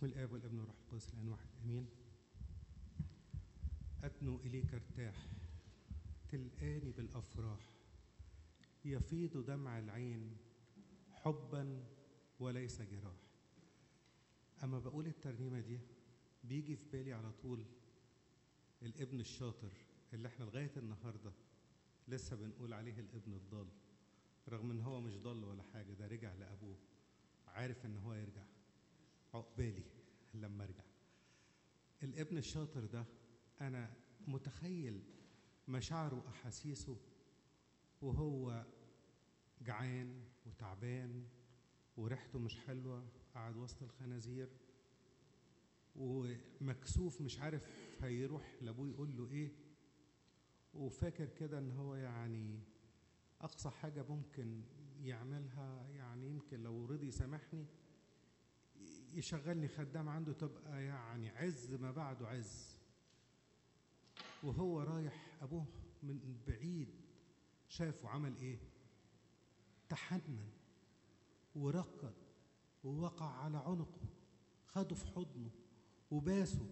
بسم الآب والابن والروح القدس الآن واحد آمين أدنو إليك ارتاح تلقاني بالأفراح يفيض دمع العين حبا وليس جراح أما بقول الترنيمة دي بيجي في بالي على طول الابن الشاطر اللي احنا لغاية النهاردة لسه بنقول عليه الابن الضال رغم ان هو مش ضال ولا حاجة ده رجع لأبوه عارف ان هو يرجع عقبالي لما ارجع الابن الشاطر ده انا متخيل مشاعره واحاسيسه وهو جعان وتعبان وريحته مش حلوه قاعد وسط الخنازير ومكسوف مش عارف هيروح لابوه يقول له ايه وفاكر كده ان هو يعني اقصى حاجه ممكن يعملها يعني يمكن لو رضي يسامحني يشغلني خدام عنده تبقى يعني عز ما بعده عز وهو رايح ابوه من بعيد شافه عمل ايه تحنن ورقد ووقع على عنقه خده في حضنه وباسه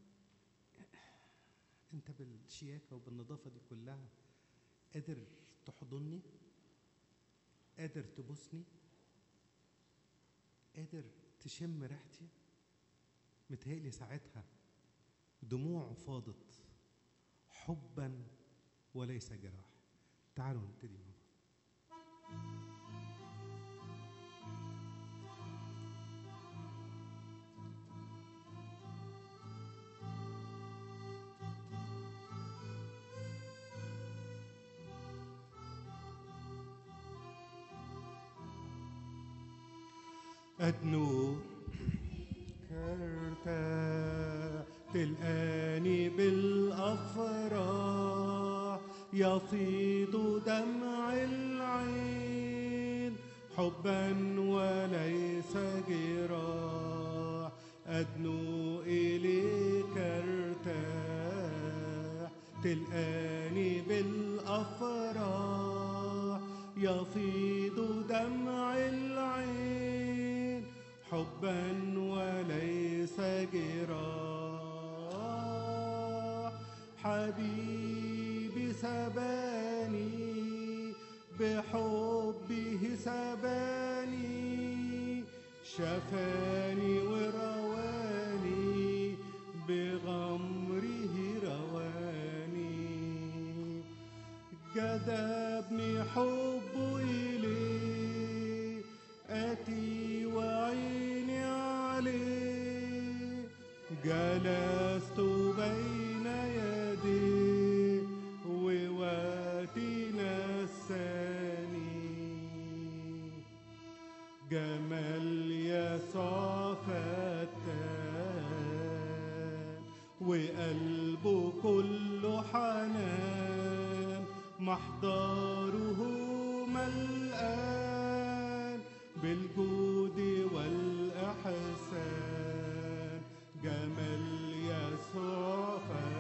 انت بالشياكه وبالنظافه دي كلها قادر تحضني قادر تبوسني قادر تشم ريحتي متهيألي ساعتها دموعه فاضت حبا وليس جراح تعالوا نبتدي مع بعض أدنو كرتا تلقاني بالأفراح يفيض دمع العين حبا وليس جراح أدنو إليك ارتاح تلقاني بالأفراح يفيض دمع العين حبا وليس جراح حبيبي سباني بحبه سباني شفاني ورواني بغمره رواني جذبني حبه إليه أتي وعيني عليه جلست بين يديه ووقتي نساني جمال يسوع فتان وقلبه كله حنان محضره ملآن بالجود والإحسان جمال يسوع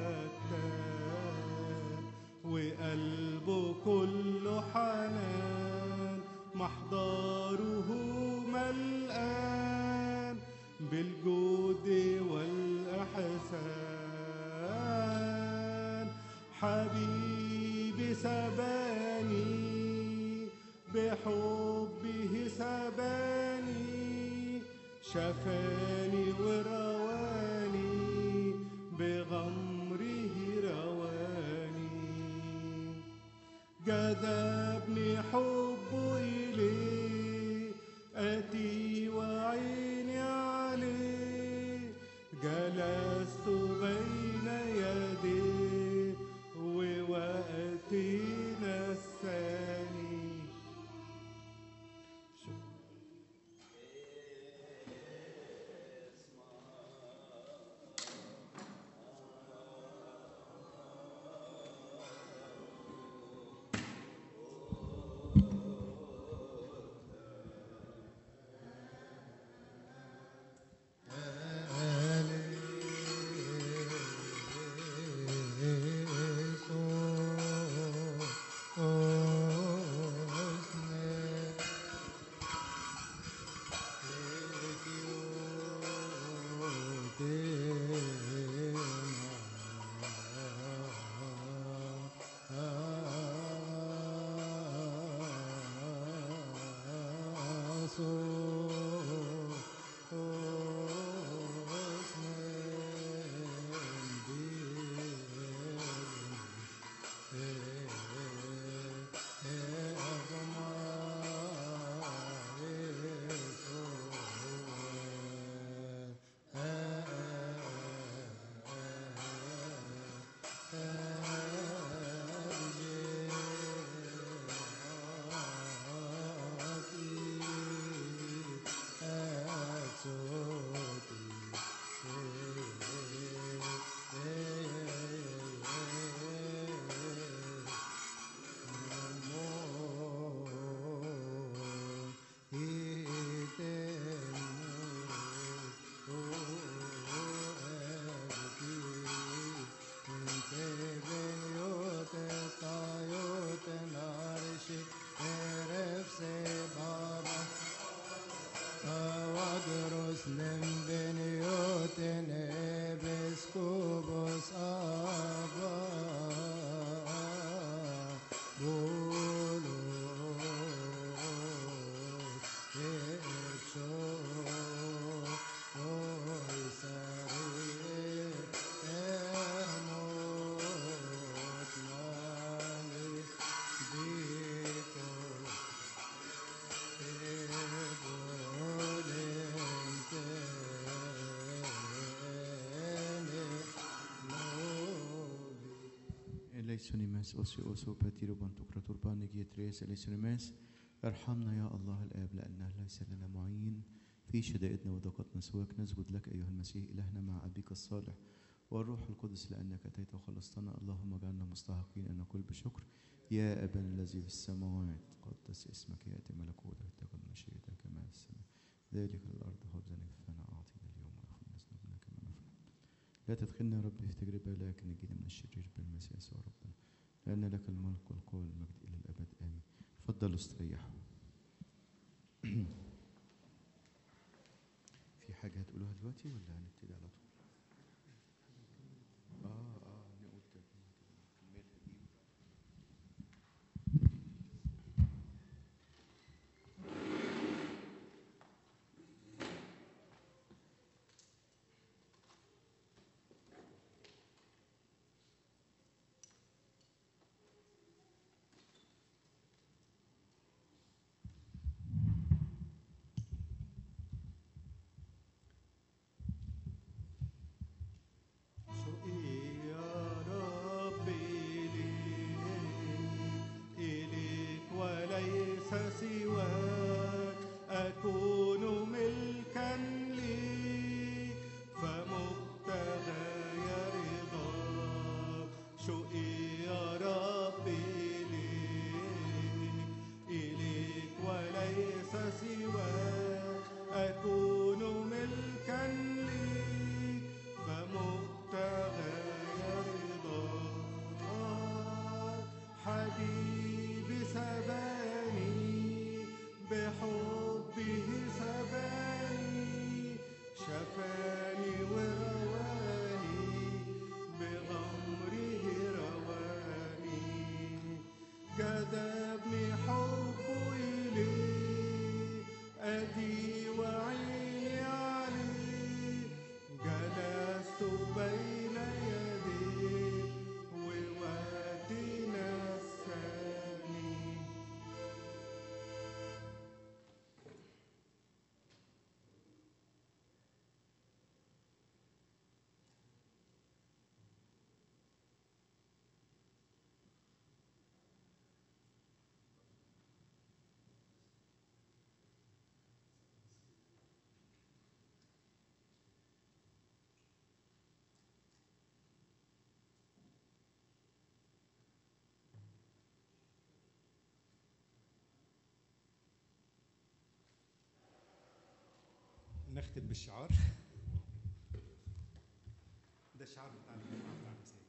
فتان وقلبه كله حنان محضره ملآن بالجود والإحسان حبيبي سباني بحبه سباني شفاني ورواني بغمره رواني جذبني حبه إليه أتي وعيني عليه جلست بين يديه ووقتي نساني إليسونيماس أوسي أوسو باتيرو بانتوكرا تورباني جيتريس إليسونيماس ارحمنا يا الله الآب لأنه ليس لنا معين في شدائدنا وضيقتنا سواك نسجد لك أيها المسيح إلهنا مع أبيك الصالح والروح القدس لأنك أتيت وخلصتنا اللهم اجعلنا مستحقين أن نقول بشكر يا أبانا الذي في السماوات قدس اسمك يأتي ملكوتك تكن مشيئتك كما في السماء ذلك الأرض خبزنا كفانا أعطينا اليوم واغفر لنا ذنوبنا كما نغفر لا تدخلنا يا رب في تجربة لكن نجينا من الشرير بالمسيح يسوع ربنا لأن لك الملك والقوة والمجد إلى الأبد آمين تفضلوا استريحوا في حاجة هتقولوها دلوقتي ولا هنبتدي على طول؟ اه اه نقول ترجمة كده نكملها دي شوقي يا ربي ليك إليك وليس سواك أكون ملكا ليك فمبتغى يا رضاك شوقي يا ربي ليك إليك وليس سواك أكون ملكا ليك فمبتغى رضاك حبيبي سباني بحبه سباني شفاني ورواني بغمره رواني جذبني حبه إليه أدي وعيني عليه جلست بين يديه ووقتي نساني نختم بالشعار ده الشعار بتاع الجماعة بتاع المساجد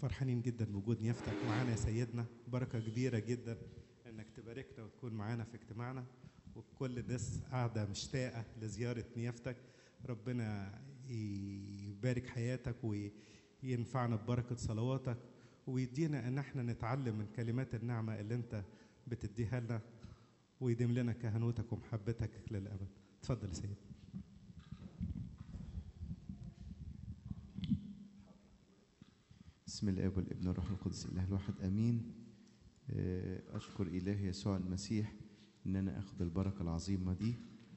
فرحانين جدا بوجود نيافتك معانا يا سيدنا بركة كبيرة جدا انك تباركنا وتكون معانا في اجتماعنا وكل الناس قاعدة مشتاقة لزيارة نيافتك ربنا يبارك حياتك وينفعنا ببركة صلواتك ويدينا ان احنا نتعلم من كلمات النعمة اللي انت بتديها لنا ويديم لنا كهنوتك ومحبتك للأبد اتفضل يا سيدي بسم الاب والابن والروح القدس الاله الواحد امين آه، اشكر اله يسوع المسيح ان انا اخد البركه العظيمه دي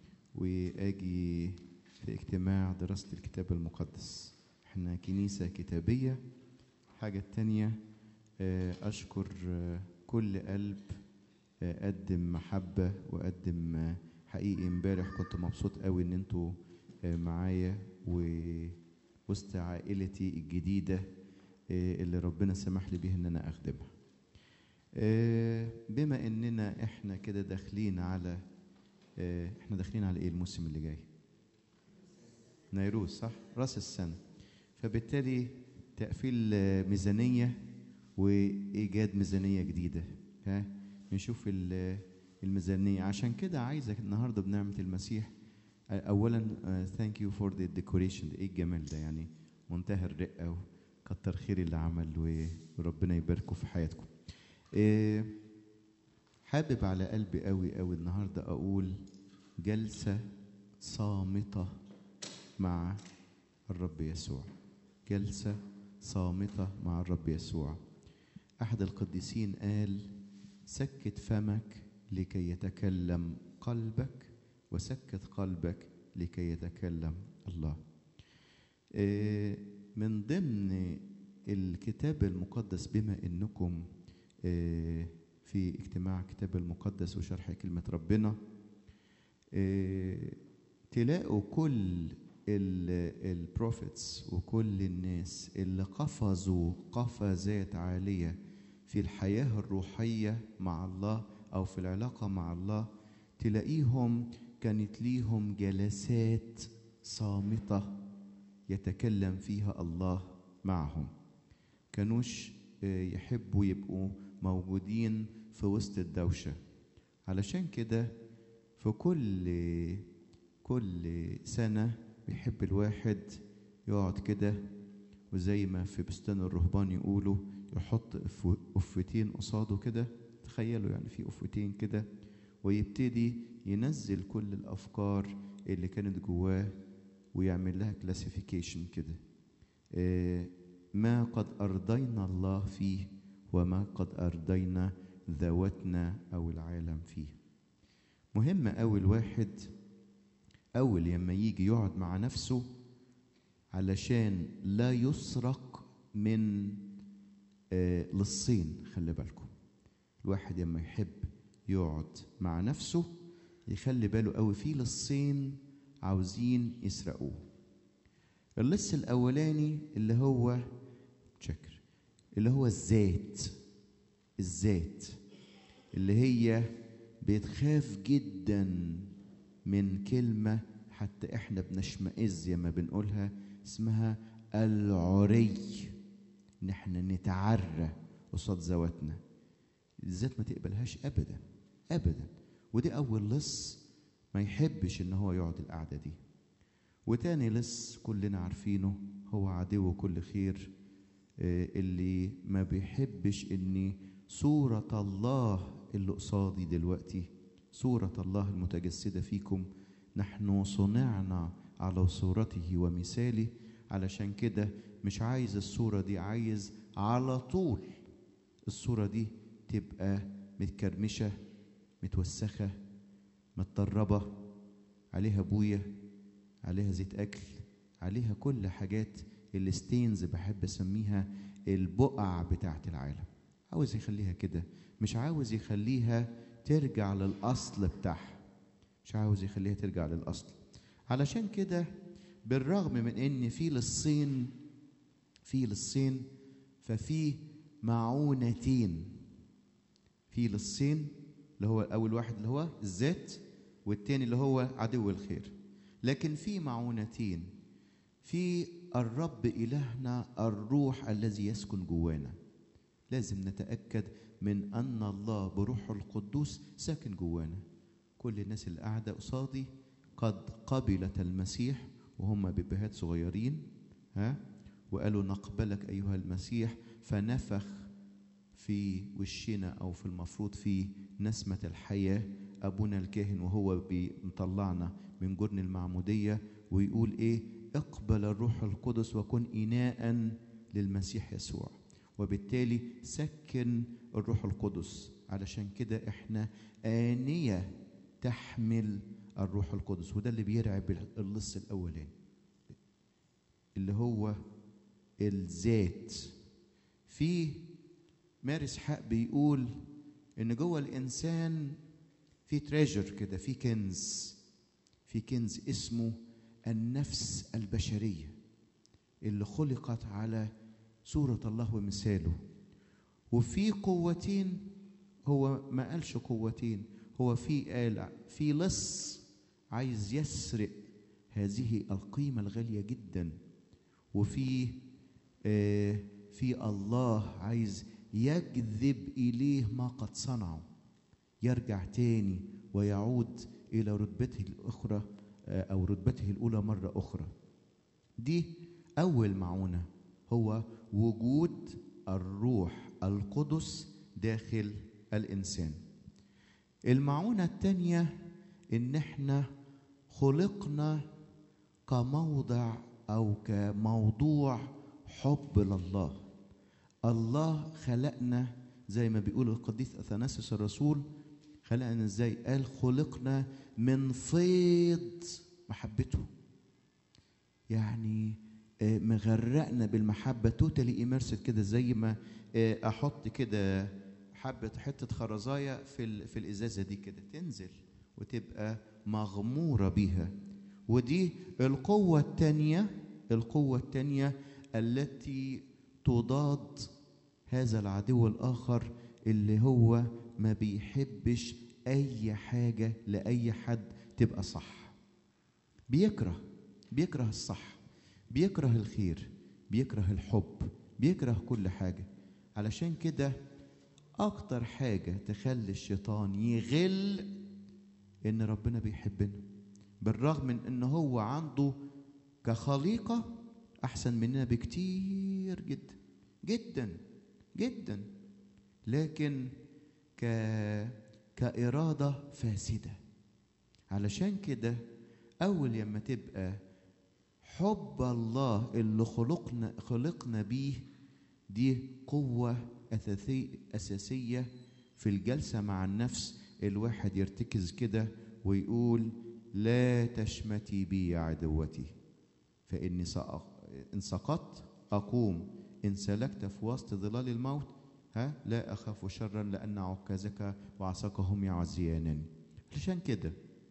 واجي في اجتماع دراسه الكتاب المقدس احنا كنيسه كتابيه حاجه التانية آه، اشكر آه، كل قلب آه، قدم محبه وقدم آه، حقيقي امبارح كنت مبسوط قوي ان انتوا آه، معايا ووسط عائلتي الجديده آه، اللي ربنا سمح لي بيها ان انا اخدمها آه، بما اننا احنا كده داخلين على آه، احنا داخلين على ايه الموسم اللي جاي نيروز صح راس السنه فبالتالي تقفيل آه، ميزانيه وايجاد ميزانيه جديده ها نشوف ال- الميزانيه عشان كده عايزك النهارده بنعمه المسيح آه، اولا ثانك يو فور ذا ديكوريشن ايه الجمال ده يعني منتهى الرقه وكتر خير اللي عمل و- وربنا يباركه في حياتكم إيه، حابب على قلبي قوي قوي النهارده اقول جلسه صامته مع الرب يسوع جلسه صامته مع الرب يسوع احد القديسين قال سكت فمك لكي يتكلم قلبك وسكت قلبك لكي يتكلم الله إيه، من ضمن الكتاب المقدس بما انكم آه، في اجتماع كتاب المقدس وشرح كلمة ربنا آه، تلاقوا كل البروفيتس وكل الناس اللي قفزوا قفزات عالية في الحياة الروحية مع الله أو في العلاقة مع الله تلاقيهم كانت ليهم جلسات صامتة يتكلم فيها الله معهم كانوش آه، يحبوا يبقوا موجودين في وسط الدوشة علشان كده في كل كل سنة بيحب الواحد يقعد كده وزي ما في بستان الرهبان يقولوا يحط أف- أفتين قصاده كده تخيلوا يعني في أفتين كده ويبتدي ينزل كل الأفكار اللي كانت جواه ويعمل لها كلاسيفيكيشن كده آه، ما قد أرضينا الله فيه وما قد أرضينا ذواتنا أو العالم فيه مهم أوي الواحد أول لما يجي يقعد مع نفسه علشان لا يسرق من آه، للصين خلي بالكم الواحد لما يحب يقعد مع نفسه يخلي باله قوي في للصين عاوزين يسرقوه اللص الاولاني اللي هو شكر اللي هو الذات الذات اللي هي بتخاف جدا من كلمة حتى احنا بنشمئز لما بنقولها اسمها العري ان احنا نتعرى قصاد ذواتنا الذات ما تقبلهاش ابدا ابدا ودي اول لص ما يحبش ان هو يقعد القعده دي وتاني لص كلنا عارفينه هو عدو كل خير آه، اللي ما بيحبش ان صورة الله اللي قصادي دلوقتي صورة الله المتجسدة فيكم نحن صنعنا على صورته ومثاله علشان كده مش عايز الصورة دي عايز على طول الصورة دي تبقى متكرمشة متوسخة متطربة عليها بوية عليها زيت أكل عليها كل حاجات الستينز بحب أسميها البقع بتاعت العالم عاوز يخليها كده مش عاوز يخليها ترجع للأصل بتاعها مش عاوز يخليها ترجع للأصل علشان كده بالرغم من ان في للصين في للصين ففي معونتين في للصين اللي هو اول واحد اللي هو الذات والتاني اللي هو عدو الخير لكن في معونتين في الرب إلهنا الروح الذي يسكن جوانا لازم نتأكد من أن الله بروحه القدوس ساكن جوانا كل الناس اللي قاعدة قصادي قد قبلت المسيح وهم بيبيهات صغيرين ها وقالوا نقبلك أيها المسيح فنفخ في وشنا أو في المفروض في نسمة الحياة أبونا الكاهن وهو مطلعنا من جرن المعمودية ويقول إيه اقبل الروح القدس وكن إناء للمسيح يسوع وبالتالي سكن الروح القدس علشان كده احنا آنية تحمل الروح القدس وده اللي بيرعب اللص الأولاني اللي هو الذات في مارس حق بيقول ان جوه الانسان في تريجر كده في كنز في كنز اسمه النفس البشريه اللي خلقت على صوره الله ومثاله وفي قوتين هو ما قالش قوتين هو في قال في لص عايز يسرق هذه القيمه الغاليه جدا وفي آه في الله عايز يجذب اليه ما قد صنعه يرجع تاني ويعود الى رتبته الاخرى او رتبته الاولى مره اخرى دي اول معونه هو وجود الروح القدس داخل الانسان المعونه الثانيه ان احنا خلقنا كموضع او كموضوع حب لله الله خلقنا زي ما بيقول القديس اثناسيوس الرسول خلقنا ازاي قال خلقنا من فيض محبته يعني مغرقنا بالمحبه توتالي اميرسد كده زي ما احط كده حبه حته خرزايه في في الازازه دي كده تنزل وتبقى مغموره بيها ودي القوه الثانيه القوه الثانيه التي تضاد هذا العدو الاخر اللي هو ما بيحبش اي حاجه لاي حد تبقى صح بيكره بيكره الصح بيكره الخير بيكره الحب بيكره كل حاجه علشان كده اكتر حاجه تخلي الشيطان يغل ان ربنا بيحبنا بالرغم من ان هو عنده كخليقه احسن مننا بكتير جدا جدا جدا لكن ك كإرادة فاسدة علشان كده أول لما تبقى حب الله اللي خلقنا خلقنا بيه دي قوة أساسية في الجلسة مع النفس الواحد يرتكز كده ويقول لا تشمتي بي يا عدوتي فإني إن سقطت أقوم إن سلكت في وسط ظلال الموت ها لا أخاف شرا لأن عكازك وعصاك هم يعزيانني علشان كده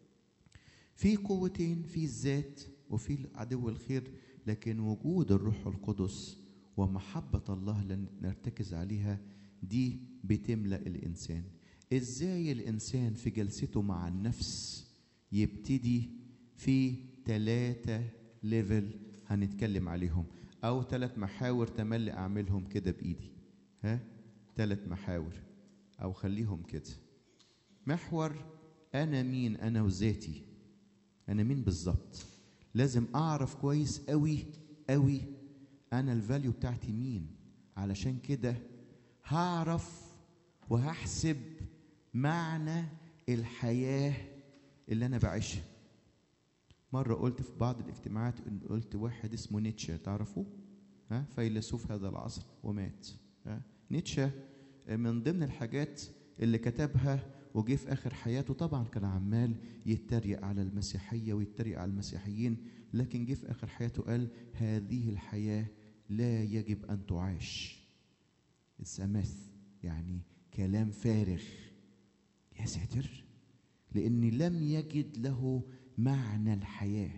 في قوتين في الذات وفي عدو الخير لكن وجود الروح القدس ومحبة الله اللي نرتكز عليها دي بتملأ الإنسان إزاي الإنسان في جلسته مع النفس يبتدي في ثلاثة ليفل هنتكلم عليهم أو ثلاث محاور تملي أعملهم كده بإيدي ها ثلاث محاور أو خليهم كده محور أنا مين أنا وذاتي أنا مين بالظبط لازم أعرف كويس أوي أوي أنا الفاليو بتاعتي مين علشان كده هعرف وهحسب معنى الحياة اللي أنا بعيشها مرة قلت في بعض الاجتماعات إن قلت واحد اسمه نيتشه تعرفوه؟ ها فيلسوف هذا العصر ومات ها نيتشه من ضمن الحاجات اللي كتبها وجه في آخر حياته طبعا كان عمال يتريق على المسيحية ويتريق على المسيحيين لكن جه في آخر حياته قال هذه الحياة لا يجب أن تعاش السماث يعني كلام فارغ يا ساتر لأن لم يجد له معنى الحياة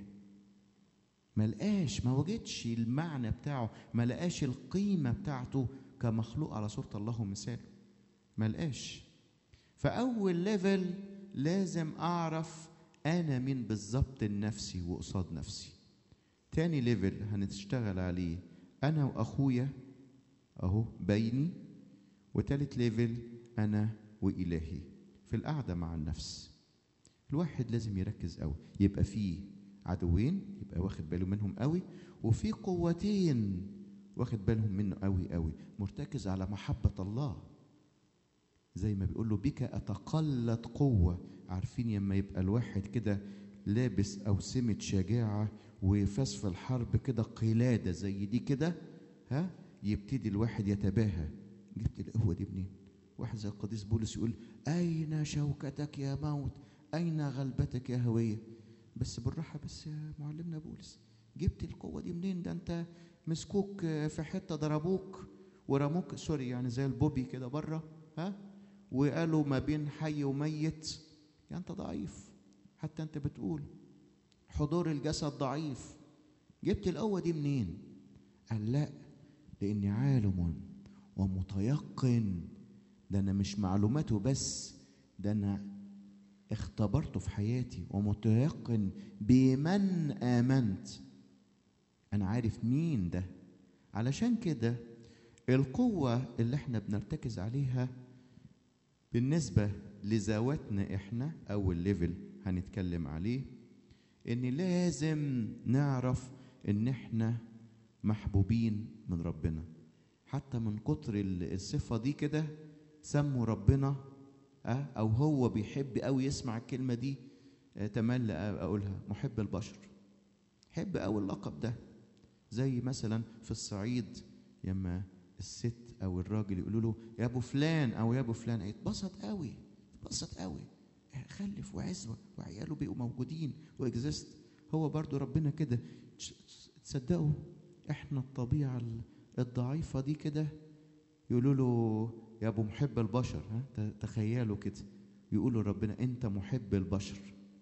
ما لقاش ما وجدش المعنى بتاعه ما لقاش القيمة بتاعته كمخلوق على صورة الله ومثاله ما لقاش فأول ليفل لازم أعرف أنا مين بالظبط لنفسي وقصاد نفسي تاني ليفل هنشتغل عليه انا واخويا اهو بيني وتالت ليفل انا والهي في القعده مع النفس الواحد لازم يركز قوي يبقى فيه عدوين يبقى واخد باله منهم قوي وفي قوتين واخد بالهم منه قوي قوي مرتكز على محبة الله زي ما بيقول له بك أتقلد قوة عارفين لما يبقى الواحد كده لابس أوسمة شجاعة وفاز في الحرب كده قلادة زي دي كده ها يبتدي الواحد يتباهى جبت القوة دي منين؟ واحد زي القديس بولس يقول أين شوكتك يا موت؟ أين غلبتك يا هوية؟ بس بالراحة بس يا معلمنا بولس جبت القوة دي منين؟ ده أنت مسكوك في حتة ضربوك ورموك سوري يعني زي البوبي كده بره ها وقالوا ما بين حي وميت يعني أنت ضعيف حتى أنت بتقول حضور الجسد ضعيف جبت القوة دي منين؟ قال لا لأني عالم ومتيقن ده أنا مش معلوماته بس ده أنا اختبرته في حياتي ومتيقن بمن آمنت أنا عارف مين ده علشان كده القوة اللي احنا بنرتكز عليها بالنسبة لذواتنا احنا أول ليفل هنتكلم عليه إن لازم نعرف إن احنا محبوبين من ربنا حتى من كتر الصفة دي كده سموا ربنا أه أو هو بيحب أوي يسمع الكلمة دي أه تملى أقولها محب البشر حب أوي اللقب ده زي مثلا في الصعيد لما الست او الراجل يقولوا له يا ابو فلان او يا ابو فلان يتبسط قوي يتبسط قوي خلف وعزوه وعياله بيبقوا موجودين واكزيست هو برضو ربنا كده تصدقوا احنا الطبيعه الضعيفه دي كده يقولوا له يا ابو محب البشر ها تخيلوا كده يقولوا ربنا انت محب البشر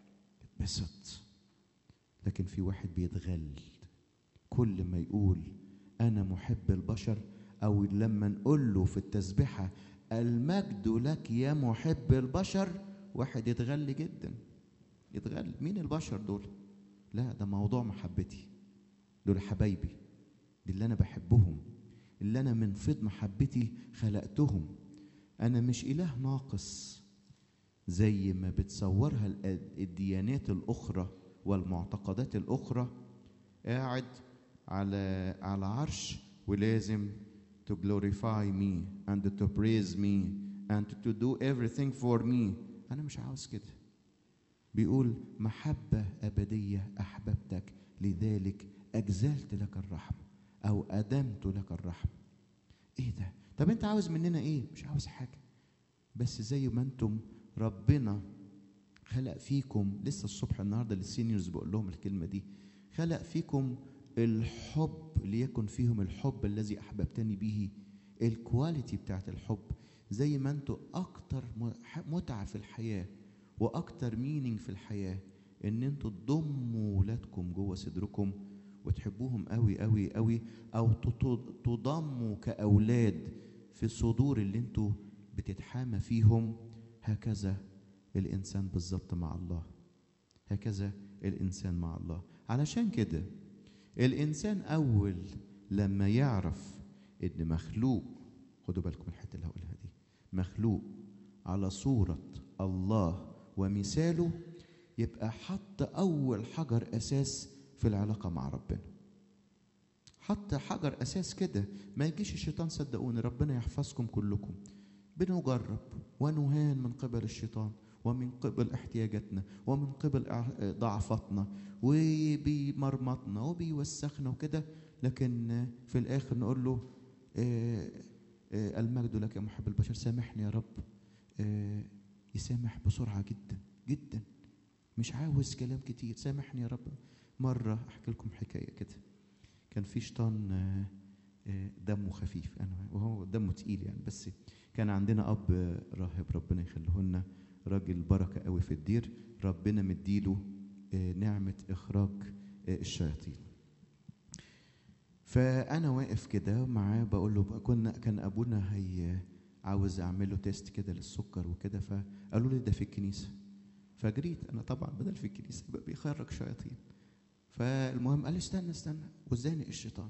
اتبسط لكن في واحد بيتغل كل ما يقول انا محب البشر او لما نقول له في التسبيحه المجد لك يا محب البشر واحد يتغل جدا يتغل مين البشر دول لا ده موضوع محبتي دول حبايبي دي اللي انا بحبهم اللي انا من فض محبتي خلقتهم انا مش اله ناقص زي ما بتصورها الديانات الاخرى والمعتقدات الاخرى قاعد على على عرش ولازم to glorify me and to praise me and to do everything for me أنا مش عاوز كده بيقول محبة أبدية أحببتك لذلك أجزلت لك الرحمة أو أدمت لك الرحمة إيه ده؟ طب أنت عاوز مننا إيه؟ مش عاوز حاجة بس زي ما أنتم ربنا خلق فيكم لسه الصبح النهارده للسينيورز بقول لهم الكلمة دي خلق فيكم الحب ليكن فيهم الحب الذي احببتني به الكواليتي بتاعت الحب زي ما انتوا اكتر متعه في الحياه واكتر مينينج في الحياه ان انتوا تضموا ولادكم جوه صدركم وتحبوهم قوي قوي قوي او تضموا كاولاد في الصدور اللي انتوا بتتحامى فيهم هكذا الانسان بالظبط مع الله هكذا الانسان مع الله علشان كده الانسان اول لما يعرف ان مخلوق خدوا بالكم الحته اللي هقولها دي مخلوق على صوره الله ومثاله يبقى حط اول حجر اساس في العلاقه مع ربنا حط حجر اساس كده ما يجيش الشيطان صدقوني ربنا يحفظكم كلكم بنجرب ونهان من قبل الشيطان ومن قبل احتياجاتنا ومن قبل ضعفاتنا وبيمرمطنا وبيوسخنا وكده لكن في الاخر نقول له المجد لك يا محب البشر سامحني يا رب يسامح بسرعه جدا جدا مش عاوز كلام كتير سامحني يا رب مره احكي لكم حكايه كده كان في شيطان دمه خفيف انا وهو دمه تقيل يعني بس كان عندنا اب راهب ربنا يخليه لنا راجل بركه قوي في الدير ربنا مديله نعمه اخراج الشياطين فانا واقف كده معاه بقول له كنا كان ابونا هي عاوز اعمل له تيست كده للسكر وكده فقالوا لي ده في الكنيسه فجريت انا طبعا بدل في الكنيسه يبقى بيخرج شياطين فالمهم قال لي استنى استنى وزانق الشيطان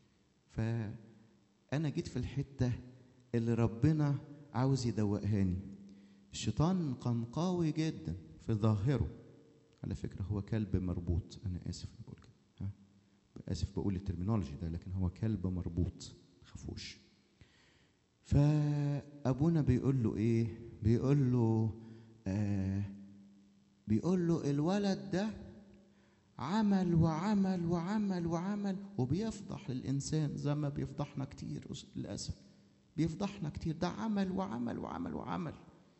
فانا جيت في الحته اللي ربنا عاوز يدوقهاني الشيطان كان قوي جدا في ظاهره على فكره هو كلب مربوط انا اسف إني بقول كده ها اسف بقول الترمينولوجي ده لكن هو كلب مربوط تخافوش فابونا بيقول له ايه بيقول له آه بيقول له الولد ده عمل وعمل وعمل وعمل وبيفضح للإنسان زي ما بيفضحنا كتير للأسف بيفضحنا كتير ده عمل وعمل وعمل وعمل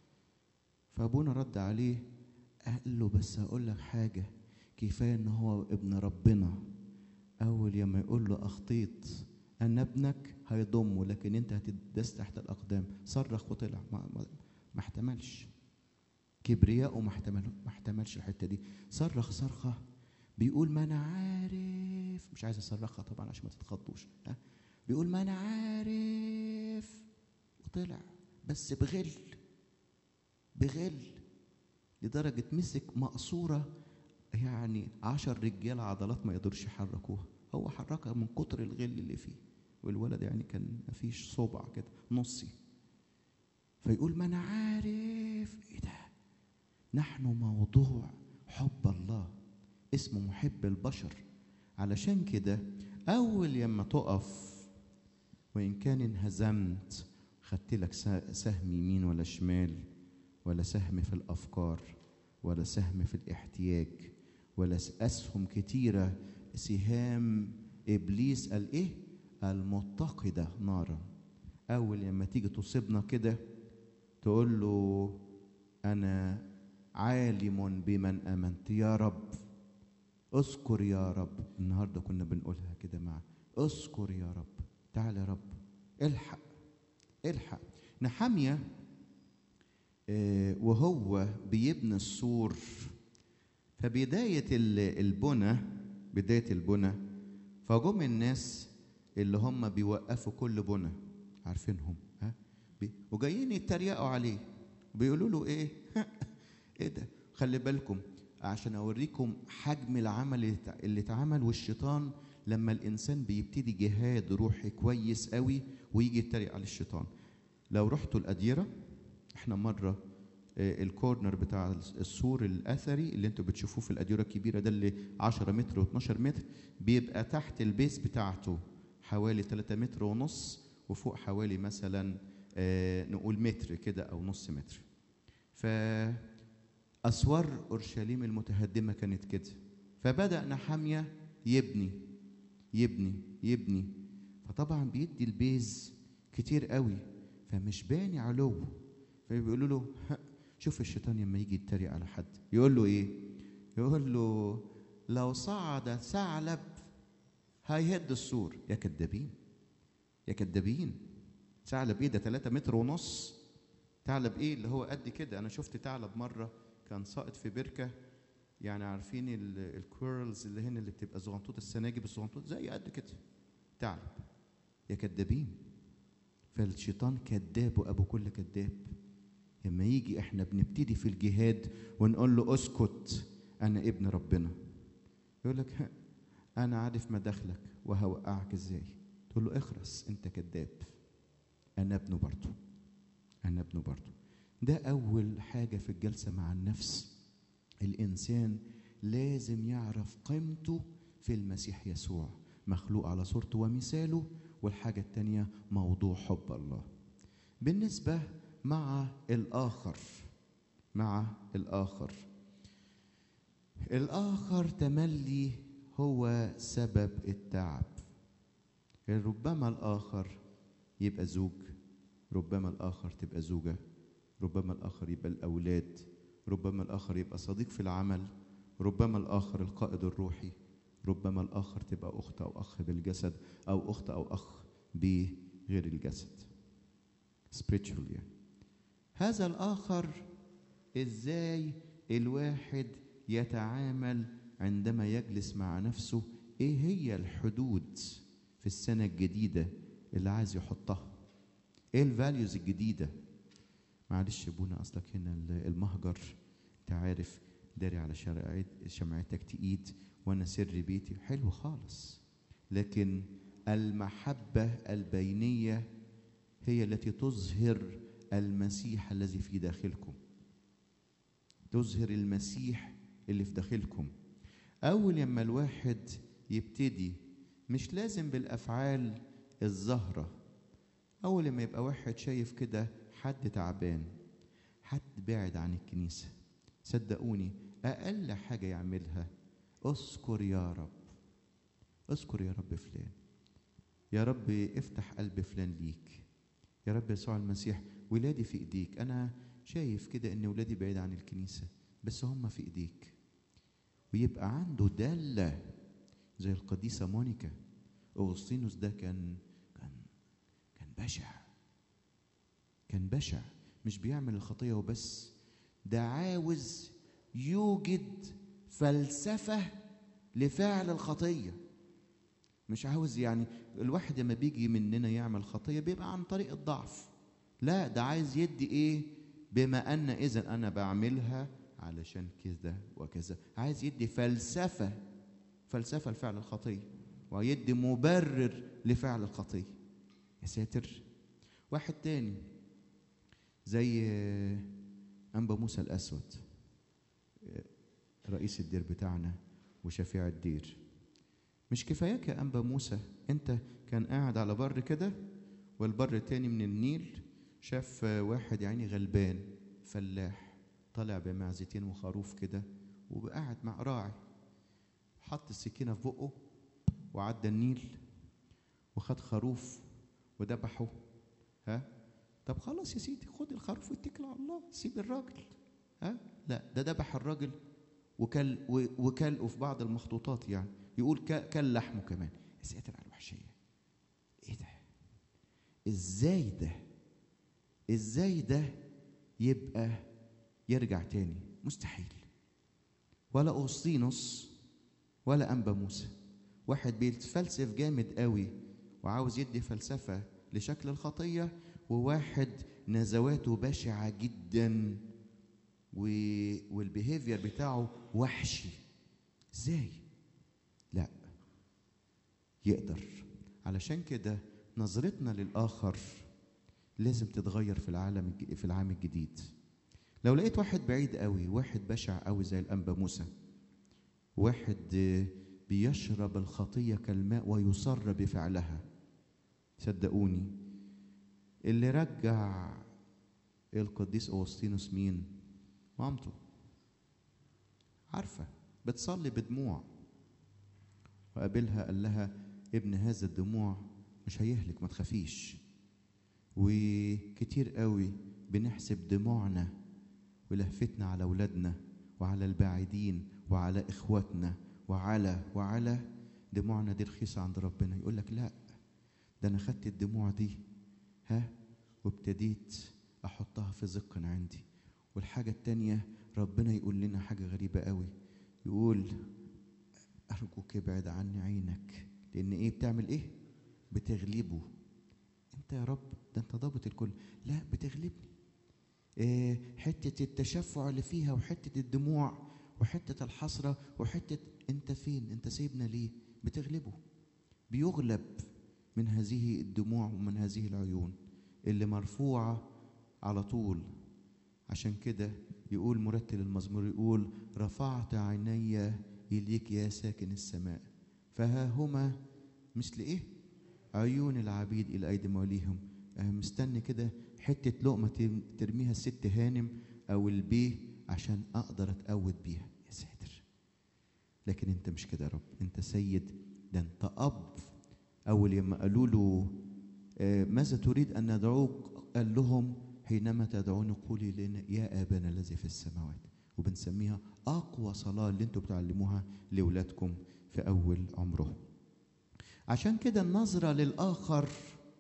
فأبونا رد عليه قال له بس هقول لك حاجة كفاية إن هو ابن ربنا أول يوم يقول له أخطيت أن ابنك هيضمه لكن أنت هتدس تحت الأقدام صرخ وطلع ما, ما, ما احتملش كبرياءه ما احتمل ما احتملش الحتة دي صرخ صرخة بيقول ما انا عارف مش عايز اصرخها طبعا عشان ما تتخضوش ها بيقول ما انا عارف وطلع بس بغل بغل لدرجة مسك مقصورة يعني عشر رجال عضلات ما يقدرش يحركوها هو حركها من كتر الغل اللي فيه والولد يعني كان مفيش صبع كده نصي فيقول ما انا عارف ايه ده نحن موضوع حب الله اسمه محب البشر علشان كده أول يما تقف وإن كان انهزمت خدت لك سهم يمين ولا شمال ولا سهم في الأفكار ولا سهم في الاحتياج ولا أسهم كتيرة سهام إبليس قال إيه؟ المتقدة نارا أول لما تيجي تصيبنا كده تقول له أنا عالم بمن آمنت يا رب اذكر يا رب النهارده كنا بنقولها كده مع اذكر يا رب تعال يا رب الحق الحق نحمية آه وهو بيبني السور فبداية البنى بداية البنى فجم الناس اللي هم بيوقفوا كل بنى عارفينهم ها وجايين يتريقوا عليه بيقولوا له ايه ايه ده خلي بالكم عشان اوريكم حجم العمل اللي اتعمل والشيطان لما الانسان بيبتدي جهاد روحي كويس قوي ويجي يتريق على الشيطان لو رحتوا الاديره احنا مره الكورنر بتاع السور الاثري اللي انتوا بتشوفوه في الاديره الكبيره ده اللي 10 متر و12 متر بيبقى تحت البيس بتاعته حوالي 3 متر ونص وفوق حوالي مثلا نقول متر كده او نص متر ف أسوار أورشليم المتهدمة كانت كده فبدأ نحامية يبني يبني يبني فطبعا بيدي البيز كتير قوي فمش باني علو فبيقولوا له شوف الشيطان لما يجي يتريق على حد يقول له ايه يقول له لو صعد ثعلب هيهد السور يا كدابين يا كدابين ثعلب ايه ده 3 متر ونص ثعلب ايه اللي هو قد كده انا شفت ثعلب مره كان ساقط في بركه يعني عارفين الكويرلز اللي هنا اللي بتبقى زغنطوط السناجب الزغنطوط زي قد كده ثعلب يا كدابين فالشيطان كذاب وابو كل كذاب لما يجي احنا بنبتدي في الجهاد ونقول له اسكت انا ابن ربنا يقول لك انا عارف مداخلك وهوقعك ازاي تقول له اخرس انت كذاب انا ابنه برضه انا ابنه برضه ده اول حاجه في الجلسه مع النفس الانسان لازم يعرف قيمته في المسيح يسوع مخلوق على صورته ومثاله والحاجه الثانيه موضوع حب الله بالنسبه مع الاخر مع الاخر الاخر تملي هو سبب التعب ربما الاخر يبقى زوج ربما الاخر تبقى زوجه ربما الاخر يبقى الاولاد ربما الاخر يبقى صديق في العمل ربما الاخر القائد الروحي ربما الاخر تبقى اخت او اخ بالجسد او اخت او اخ بغير الجسد spiritual يعني هذا الاخر ازاي الواحد يتعامل عندما يجلس مع نفسه ايه هي الحدود في السنه الجديده اللي عايز يحطها ايه الفاليوز الجديده معلش يا ابونا اصلك هنا المهجر انت عارف داري على شرعت- شمعتك تقيد وانا سر بيتي حلو خالص لكن المحبه البينيه هي التي تظهر المسيح الذي في داخلكم تظهر المسيح اللي في داخلكم اول لما الواحد يبتدي مش لازم بالافعال الظاهره اول لما يبقى واحد شايف كده حد تعبان حد بعد عن الكنيسه صدقوني اقل حاجه يعملها اذكر يا رب اذكر يا رب فلان يا رب افتح قلب فلان ليك يا رب يسوع المسيح ولادي في ايديك انا شايف كده ان ولادي بعيد عن الكنيسه بس هم في ايديك ويبقى عنده داله زي القديسه مونيكا اغسطينوس ده كان كان كان بشع كان بشع مش بيعمل الخطيه وبس ده عاوز يوجد فلسفه لفعل الخطيه مش عاوز يعني الواحد لما بيجي مننا يعمل خطيه بيبقى عن طريق الضعف لا ده عايز يدي ايه بما ان اذا انا بعملها علشان كذا وكذا عايز يدي فلسفه فلسفه لفعل الخطيه ويدي مبرر لفعل الخطيه يا ساتر واحد تاني زي آه، انبا موسى الاسود آه، رئيس الدير بتاعنا وشفيع الدير مش كفاياك يا انبا موسى انت كان قاعد على بر كده والبر التاني من النيل شاف آه، واحد يعني غلبان فلاح طالع بمعزتين وخروف كده وقاعد مع راعي حط السكينه في بقه وعدى النيل وخد خروف وذبحه ها طب خلاص يا سيدي خد الخروف واتكل على الله سيب الراجل ها لا ده ذبح الراجل وكل و- وكلقه في بعض المخطوطات يعني يقول ك- كل لحمه كمان يا ساتر على الوحشيه ايه ده ازاي ده ازاي ده يبقى يرجع تاني مستحيل ولا أوسطينوس ولا أنبا موسى واحد بيتفلسف جامد قوي وعاوز يدي فلسفة لشكل الخطية وواحد نزواته بشعة جدا و... والبيهيفير بتاعه وحشي ازاي لا يقدر علشان كده نظرتنا للآخر لازم تتغير في العالم الج- في العام الجديد لو لقيت واحد بعيد قوي واحد بشع قوي زي الأنبا موسى واحد آه، بيشرب الخطية كالماء ويصر بفعلها صدقوني اللي رجع القديس أوسطينوس مين مامته عارفة بتصلي بدموع وقابلها قال لها ابن هذا الدموع مش هيهلك ما تخافيش وكتير قوي بنحسب دموعنا ولهفتنا على أولادنا وعلى البعيدين وعلى إخواتنا وعلى وعلى دموعنا دي رخيصة عند ربنا يقول لك لا ده أنا خدت الدموع دي ها وابتديت أحطها في زق عندي والحاجة التانية ربنا يقول لنا حاجة غريبة قوي يقول أرجوك ابعد عني عينك لأن إيه بتعمل إيه؟ بتغلبه أنت يا رب ده أنت ضابط الكل لا بتغلبني إيه حتة التشفع اللي فيها وحتة الدموع وحتة الحسرة وحتة أنت فين؟ أنت سايبنا ليه؟ بتغلبه بيغلب من هذه الدموع ومن هذه العيون اللي مرفوعة على طول عشان كده يقول مرتل المزمور يقول رفعت عيني إليك يا ساكن السماء فها هما مثل إيه؟ عيون العبيد إلى أيدي مواليهم آه، مستني كده حتة لقمة ترم- ترميها الست هانم أو البيه عشان أقدر أتقود بيها يا ساتر لكن أنت مش كده يا رب أنت سيد ده أنت أب أول لما قالوا له آه، ماذا تريد أن ندعوك قال لهم حينما تدعوني قولي لنا يا أبانا الذي في السماوات وبنسميها أقوى صلاة اللي انتوا بتعلموها لأولادكم في أول عمرهم عشان كده النظرة للآخر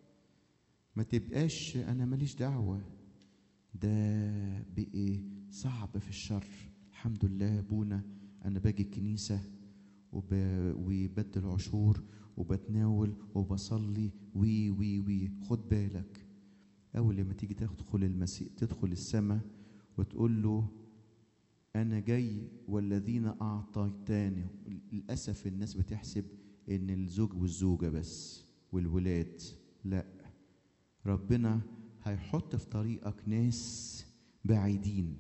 ما تبقاش أنا ماليش دعوة ده بقي صعب في الشر الحمد لله يا أبونا أنا باجي الكنيسة وب... وبدل عشور وبتناول وبصلي وي وي وي خد بالك أول لما تيجي تدخل المسيح تدخل السماء وتقول له انا جاي والذين اعطيتاني للاسف الناس بتحسب ان الزوج والزوجه بس والولاد لا ربنا هيحط في طريقك ناس بعيدين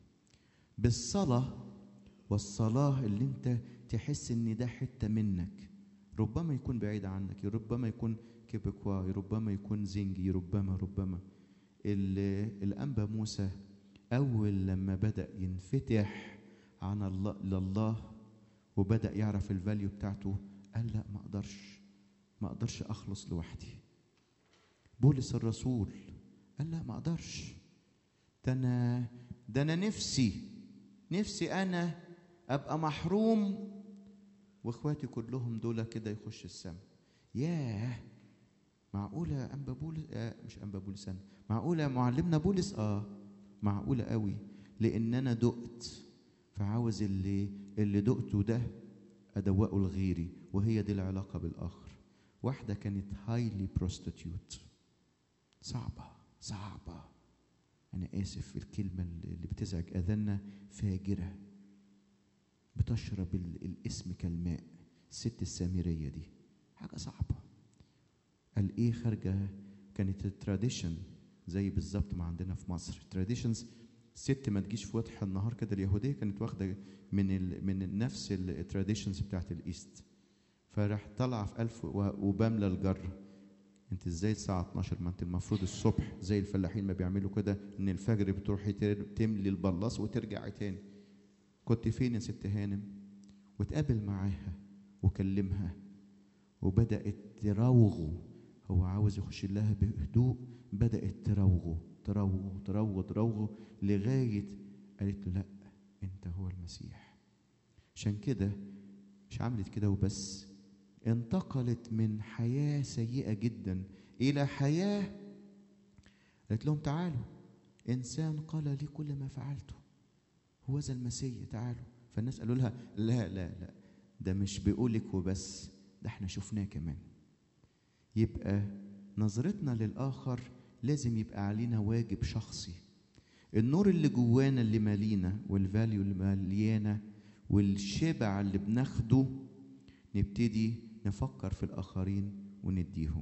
بالصلاه والصلاه اللي انت تحس ان ده حته منك ربما يكون بعيد عنك ربما يكون كيبكواي ربما يكون زنجي ربما ربما ال- الانبا موسى اول لما بدا ينفتح عن الله لله وبدا يعرف الفاليو بتاعته قال لا ما اقدرش ما اقدرش اخلص لوحدي بولس الرسول قال لا ما اقدرش ده انا ده انا نفسي نفسي انا ابقى محروم واخواتي كلهم دول كده يخش السماء ياه معقولة أنبا بولس آه مش أنبا بولس أنا معقولة معلمنا بولس آه معقولة قوي لأن أنا دقت فعاوز اللي اللي دقته ده أدوقه لغيري وهي دي العلاقة بالآخر واحدة كانت هايلي بروستيتيوت صعبة صعبة أنا آسف في الكلمة اللي بتزعج أذنا فاجرة بتشرب ال- الاسم كالماء الست السامرية دي حاجة صعبة قال ايه خارجة كانت التراديشن زي بالظبط ما عندنا في مصر تراديشنز ست ما تجيش في وضح النهار كده اليهودية كانت واخدة من ال من نفس التراديشنز بتاعت الايست فراح طالعة في ألف و- وباملة الجرة انت ازاي الساعة 12 ما انت المفروض الصبح زي الفلاحين ما بيعملوا كده ان الفجر بتروحي تر- تملي البلاص وترجعي تاني كنت فين يا ست هانم وتقابل معاها وكلمها وبدأت تراوغه هو عاوز يخش لها بهدوء بدأت تراوغه تراوغه تراوغه تراوغه لغاية قالت له لا انت هو المسيح عشان كده مش عملت كده وبس انتقلت من حياة سيئة جدا إلى حياة قالت لهم تعالوا إنسان قال لي كل ما فعلته هو ذا المسيح تعالوا فالناس قالوا لها لا لا لا ده مش بيقولك وبس ده احنا شفناه كمان يبقى نظرتنا للآخر لازم يبقى علينا واجب شخصي النور اللي جوانا اللي مالينا والفاليو اللي مليانة والشبع اللي بناخده نبتدي نفكر في الآخرين ونديهم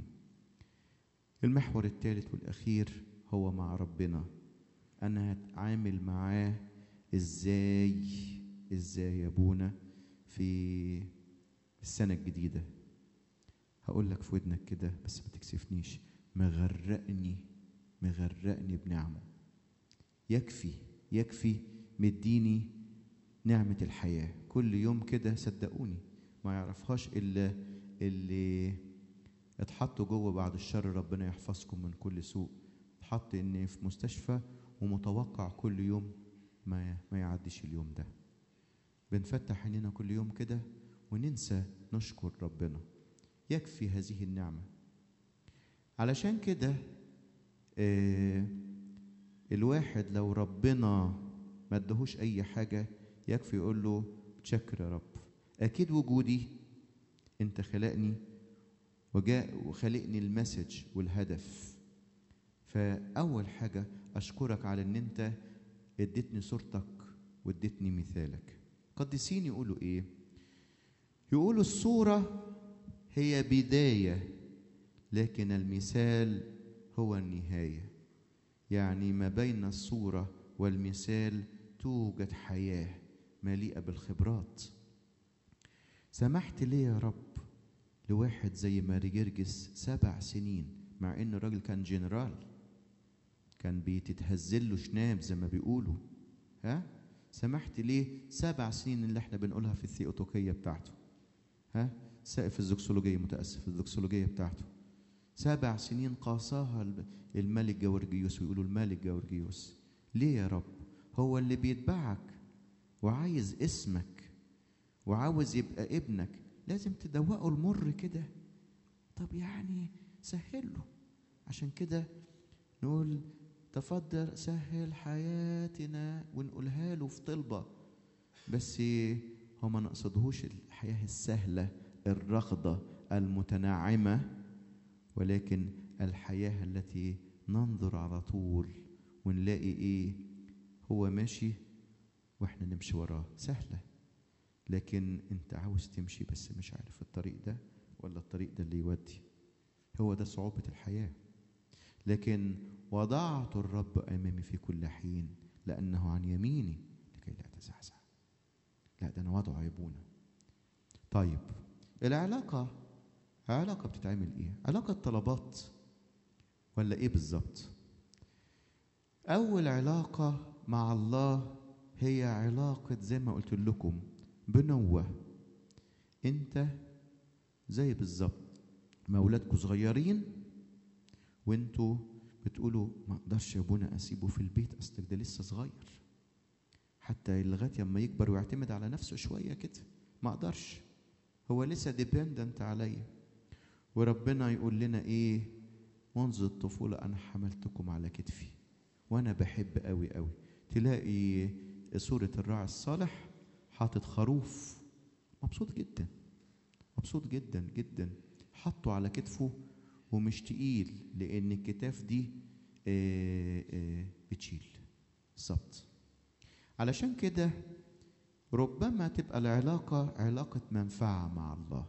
المحور الثالث والأخير هو مع ربنا أنا هتعامل معاه إزاي إزاي يا أبونا في السنة الجديدة هقول لك في ودنك كده بس ما تكسفنيش مغرقني مغرقني بنعمه يكفي يكفي مديني نعمة الحياة كل يوم كده صدقوني ما يعرفهاش إلا اللي اتحطوا جوه بعد الشر ربنا يحفظكم من كل سوء اتحط إن في مستشفى ومتوقع كل يوم ما ما يعديش اليوم ده بنفتح عينينا كل يوم كده وننسى نشكر ربنا يكفي هذه النعمة علشان كده آه الواحد لو ربنا ما ادهوش اي حاجة يكفي يقول له شكر يا رب اكيد وجودي انت خلقني وجاء وخلقني المسج والهدف فاول حاجة اشكرك على ان انت اديتني صورتك واديتني مثالك قديسين يقولوا ايه يقولوا الصورة هي بداية لكن المثال هو النهاية يعني ما بين الصورة والمثال توجد حياة مليئة بالخبرات سمحت ليه يا رب لواحد زي ماري جرجس سبع سنين مع ان الراجل كان جنرال كان بيتتهزله شناب زي ما بيقولوا ها سمحت ليه سبع سنين اللي احنا بنقولها في الثيوتوكية بتاعته ها في الزوكسولوجية متأسف الزوكسولوجية بتاعته سبع سنين قاساها الملك جورجيوس ويقولوا الملك جورجيوس ليه يا رب هو اللي بيتبعك وعايز اسمك وعاوز يبقى ابنك لازم تدوقه المر كده طب يعني سهله عشان كده نقول تفضل سهل حياتنا ونقولها له في طلبة بس هو ما نقصدهوش الحياة السهلة الرغدة المتناعمة ولكن الحياة التي ننظر على طول ونلاقي ايه هو ماشي واحنا نمشي وراه سهله لكن انت عاوز تمشي بس مش عارف الطريق ده ولا الطريق ده اللي يودي هو ده صعوبه الحياه لكن وضعت الرب امامي في كل حين لانه عن يميني لكي لا اتزعزع لا ده انا وضعه يا ابونا طيب العلاقه علاقه بتتعمل ايه علاقه طلبات ولا ايه بالظبط اول علاقه مع الله هي علاقه زي ما قلت لكم بنوه انت زي بالظبط ما اولادكم صغيرين وانتوا بتقولوا ما اقدرش يا ابونا اسيبه في البيت اصلك ده لسه صغير حتى لغايه اما يكبر ويعتمد على نفسه شويه كده ما اقدرش هو لسه ديبندنت عليا وربنا يقول لنا ايه منذ الطفوله انا حملتكم على كتفي وانا بحب قوي قوي تلاقي صوره الراعي الصالح حاطط خروف مبسوط جدا مبسوط جدا جدا حطه على كتفه ومش تقيل لان الكتاف دي آه، آه، بتشيل بالظبط علشان كده ربما تبقى العلاقة علاقة منفعة مع الله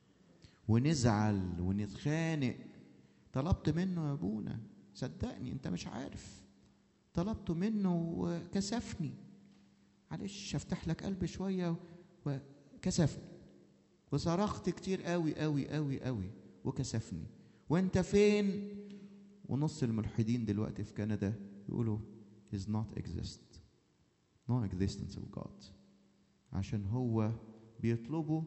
ونزعل ونتخانق طلبت منه يا ابونا صدقني انت مش عارف طلبت منه وكسفني معلش افتح لك قلبي شوية وكسفني وصرخت كتير قوي قوي قوي قوي وكسفني وانت فين ونص الملحدين دلوقتي في كندا يقولوا is not exist no existence of God عشان هو بيطلبوا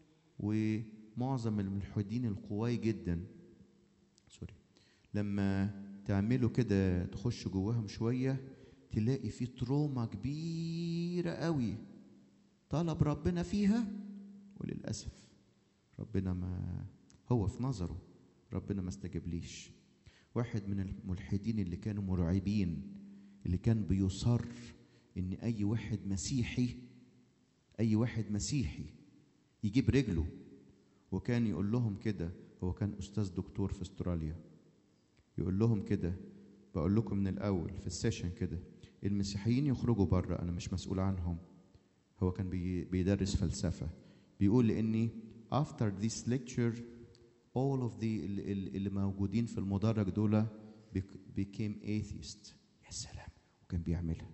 ومعظم الملحدين القواي جدا سوري لما تعملوا كده تخش جواهم شويه تلاقي في تروما كبيره قوي طلب ربنا فيها وللاسف ربنا ما هو في نظره ربنا ما استجابليش واحد من الملحدين اللي كانوا مرعبين اللي كان بيصر ان اي واحد مسيحي اي واحد مسيحي يجيب رجله وكان يقول لهم كده هو كان استاذ دكتور في استراليا يقول لهم كده بقول لكم من الاول في السيشن كده المسيحيين يخرجوا بره انا مش مسؤول عنهم هو كان بي بيدرس فلسفه بيقول لاني after this lecture all of the اللي, اللي موجودين في المدرج دول became atheist يا سلام وكان بيعملها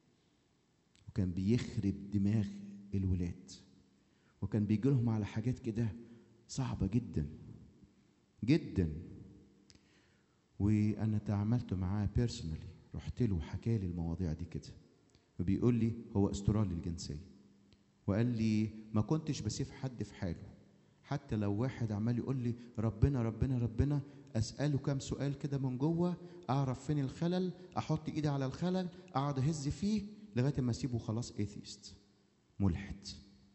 وكان بيخرب دماغ الولاد وكان بيجي لهم على حاجات كده صعبة جدا جدا وأنا تعاملت معاه بيرسونالي رحت له وحكى لي المواضيع دي كده وبيقول لي هو استرالي الجنسية وقال لي ما كنتش بسيب حد في حاله حتى لو واحد عمال يقول لي ربنا ربنا ربنا اساله كام سؤال كده من جوه اعرف فين الخلل احط ايدي على الخلل اقعد اهز فيه لغايه ما اسيبه خلاص ايثيست ملحد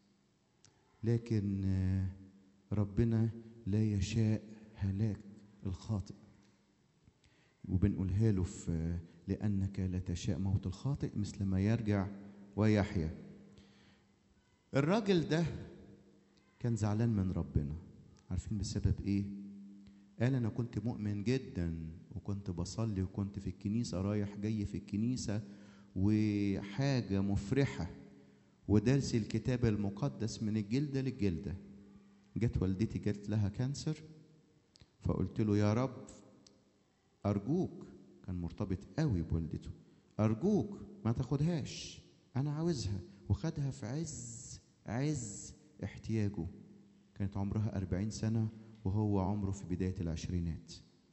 لكن ربنا لا يشاء هلاك الخاطئ وبنقولها له في لانك لا تشاء موت الخاطئ مثل ما يرجع ويحيا الراجل ده كان زعلان من ربنا عارفين بسبب ايه قال انا كنت مؤمن جدا وكنت بصلي وكنت في الكنيسه رايح جاي في الكنيسه وحاجه مفرحه ودرس الكتاب المقدس من الجلده للجلده جت والدتي جات لها كانسر فقلت له يا رب ارجوك كان مرتبط قوي بوالدته ارجوك ما تاخدهاش انا عاوزها وخدها في عز عز احتياجه كانت عمرها أربعين سنة وهو عمره في بداية العشرينات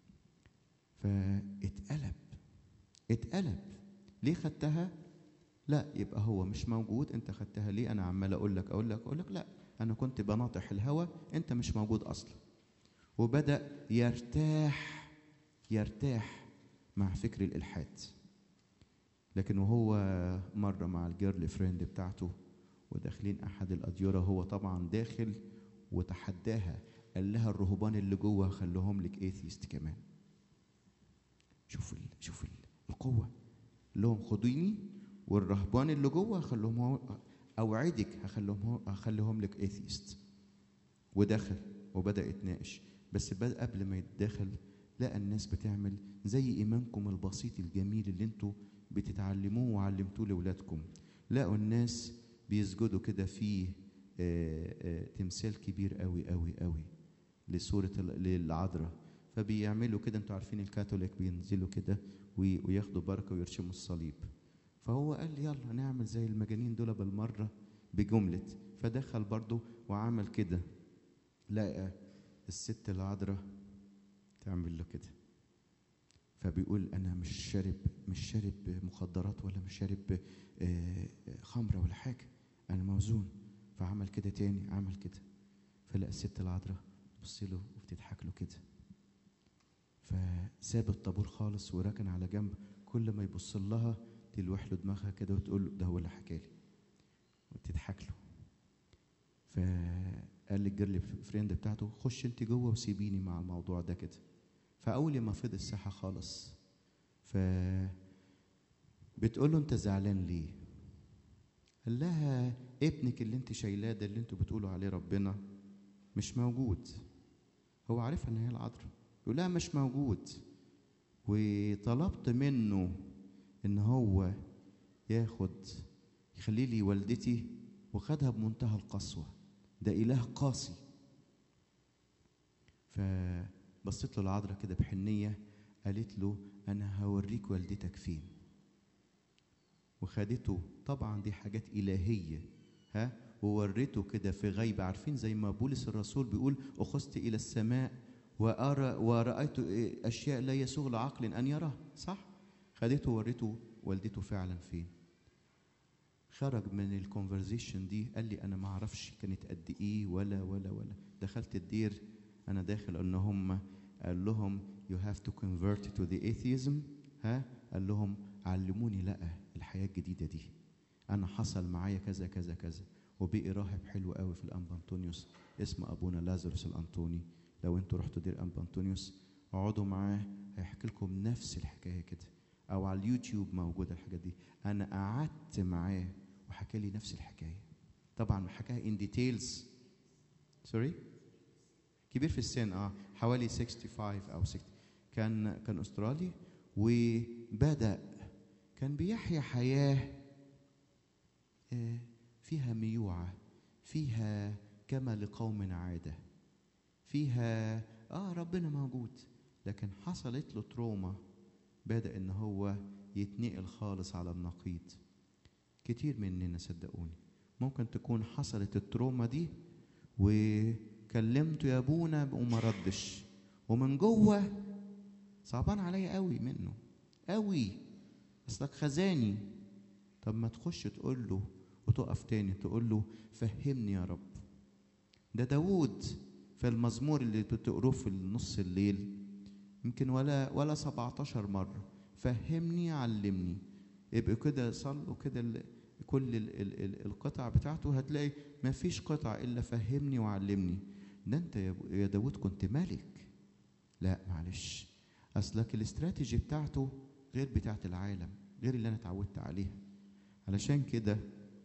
فاتقلب اتقلب ليه خدتها لا يبقى هو مش موجود انت خدتها ليه انا عمال اقول لك اقول لك اقول لك لا انا كنت بناطح الهوى انت مش موجود اصلا وبدا يرتاح يرتاح مع فكر الالحاد لكن وهو مره مع الجيرل فريند بتاعته وداخلين احد الاديره هو طبعا داخل وتحداها قال لها الرهبان اللي جوه خلوهم لك ايثيست كمان شوف ال شوف ال القوه لهم خدوني والرهبان اللي جوه خلوهم اوعدك هخليهم هخليهم لك ايثيست ودخل وبدا يتناقش بس بدا قبل ما يتدخل لقى الناس بتعمل زي ايمانكم البسيط الجميل اللي انتوا بتتعلموه وعلمتوه لاولادكم لقوا الناس بيسجدوا كده في آه، آه، تمثال كبير قوي قوي قوي لصورة ال- للعذراء فبيعملوا كده انتوا عارفين الكاثوليك بينزلوا كده وي- وياخدوا بركة ويرشموا الصليب فهو قال يلا نعمل زي المجانين دول بالمرة بجملة فدخل برضه وعمل كده لقى الست العذراء تعمل له كده فبيقول انا مش شارب مش شارب مخدرات ولا مش شارب آه، آه، خمره ولا حاجه انا موزون فعمل كده تاني عمل كده فلقى الست العذراء بص له وبتضحك له كده فساب الطابور خالص وركن على جنب كل ما يبص لها تلوح له دماغها كده وتقول له ده هو اللي حكى لي وتضحك له فقال للجيرل فريند بتاعته خش انت جوه وسيبيني مع الموضوع ده كده فاول ما فضي الساحه خالص ف بتقول له انت زعلان ليه قال لها ابنك اللي انت شايلاه ده اللي انتوا بتقولوا عليه ربنا مش موجود هو عارفها ان هي العذراء يقول لها مش موجود وطلبت منه ان هو ياخد يخلي لي والدتي وخدها بمنتهى القسوه ده اله قاسي فبصيت له العذراء كده بحنيه قالت له انا هوريك والدتك فين وخدته طبعا دي حاجات الهيه ها ووريته كده في غيبه عارفين زي ما بولس الرسول بيقول اخذت الى السماء وارى ورأيت اشياء لا يسوغ لعقل ان يراها صح خدته ووريته والدته فعلا فين خرج من الكونفرزيشن دي قال لي انا ما اعرفش كانت قد ايه ولا ولا ولا دخلت الدير انا داخل ان هم قال لهم you have to convert to the atheism ها قال لهم علموني لا الحياه الجديده دي انا حصل معايا كذا كذا كذا وبقي راهب حلو قوي في الانبا انطونيوس اسمه ابونا لازاروس الانطوني لو انتوا رحتوا دير انبا انطونيوس اقعدوا معاه هيحكي لكم نفس الحكايه كده او على اليوتيوب موجوده الحاجات دي انا قعدت معاه وحكى لي نفس الحكايه طبعا حكاها ان ديتيلز سوري كبير في السن اه حوالي 65 او 60 كان كان استرالي وبدا كان بيحيا حياه آه، فيها ميوعه فيها كما لقوم عاده فيها اه ربنا موجود لكن حصلت له تروما بدا ان هو يتنقل خالص على النقيض كتير مننا صدقوني ممكن تكون حصلت التروما دي وكلمته يا ابونا وما ردش ومن جوه صعبان عليا قوي منه قوي اصلك خزاني طب ما تخش تقول له وتقف تاني تقول له فهمني يا رب ده داوود في المزمور اللي بتقروه في نص الليل يمكن ولا ولا 17 مرة فهمني علمني يبقى كده صلوا كده ال- كل ال ال ال القطع بتاعته هتلاقي ما فيش قطع إلا فهمني وعلمني ده أنت يا أبو- يا داود كنت ملك لا معلش أصلك الاستراتيجي بتاعته غير بتاعت العالم غير اللي أنا اتعودت عليها علشان كده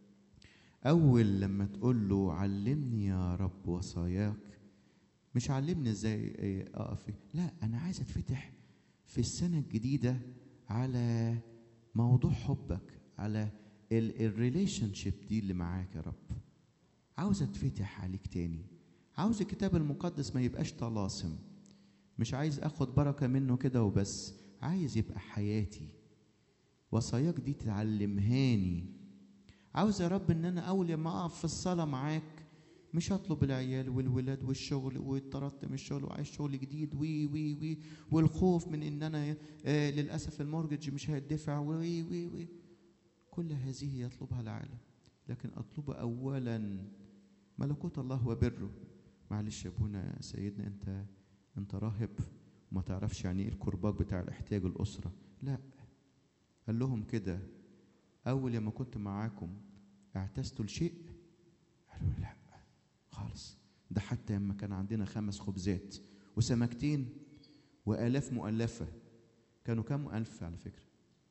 أول لما تقول له علمني يا رب وصاياك مش علمني ازاي إيه اقف فيه. لا انا عايز اتفتح في السنه الجديده على موضوع حبك على الريليشن شيب دي اللي معاك يا رب عاوز اتفتح عليك تاني عاوز الكتاب المقدس ما يبقاش طلاسم مش عايز اخد بركه منه كده وبس عايز يبقى حياتي وصاياك دي تعلمهاني عاوز يا رب ان انا اول لما اقف في الصلاه معاك مش هطلب العيال والولاد والشغل واتطردت من الشغل وعايز شغل جديد وي وي وي والخوف من ان انا آه للاسف المورجج مش هيدفع وي وي وي كل هذه يطلبها العالم لكن اطلب اولا ملكوت الله وبره معلش يا ابونا يا سيدنا انت انت راهب وما تعرفش يعني ايه الكرباج بتاع الاحتياج الاسره لا قال لهم كده اول لما كنت معاكم اعتزتوا لشيء قالوا لا خالص ده حتى لما كان عندنا خمس خبزات وسمكتين وآلاف مؤلفة كانوا كام ألف على فكرة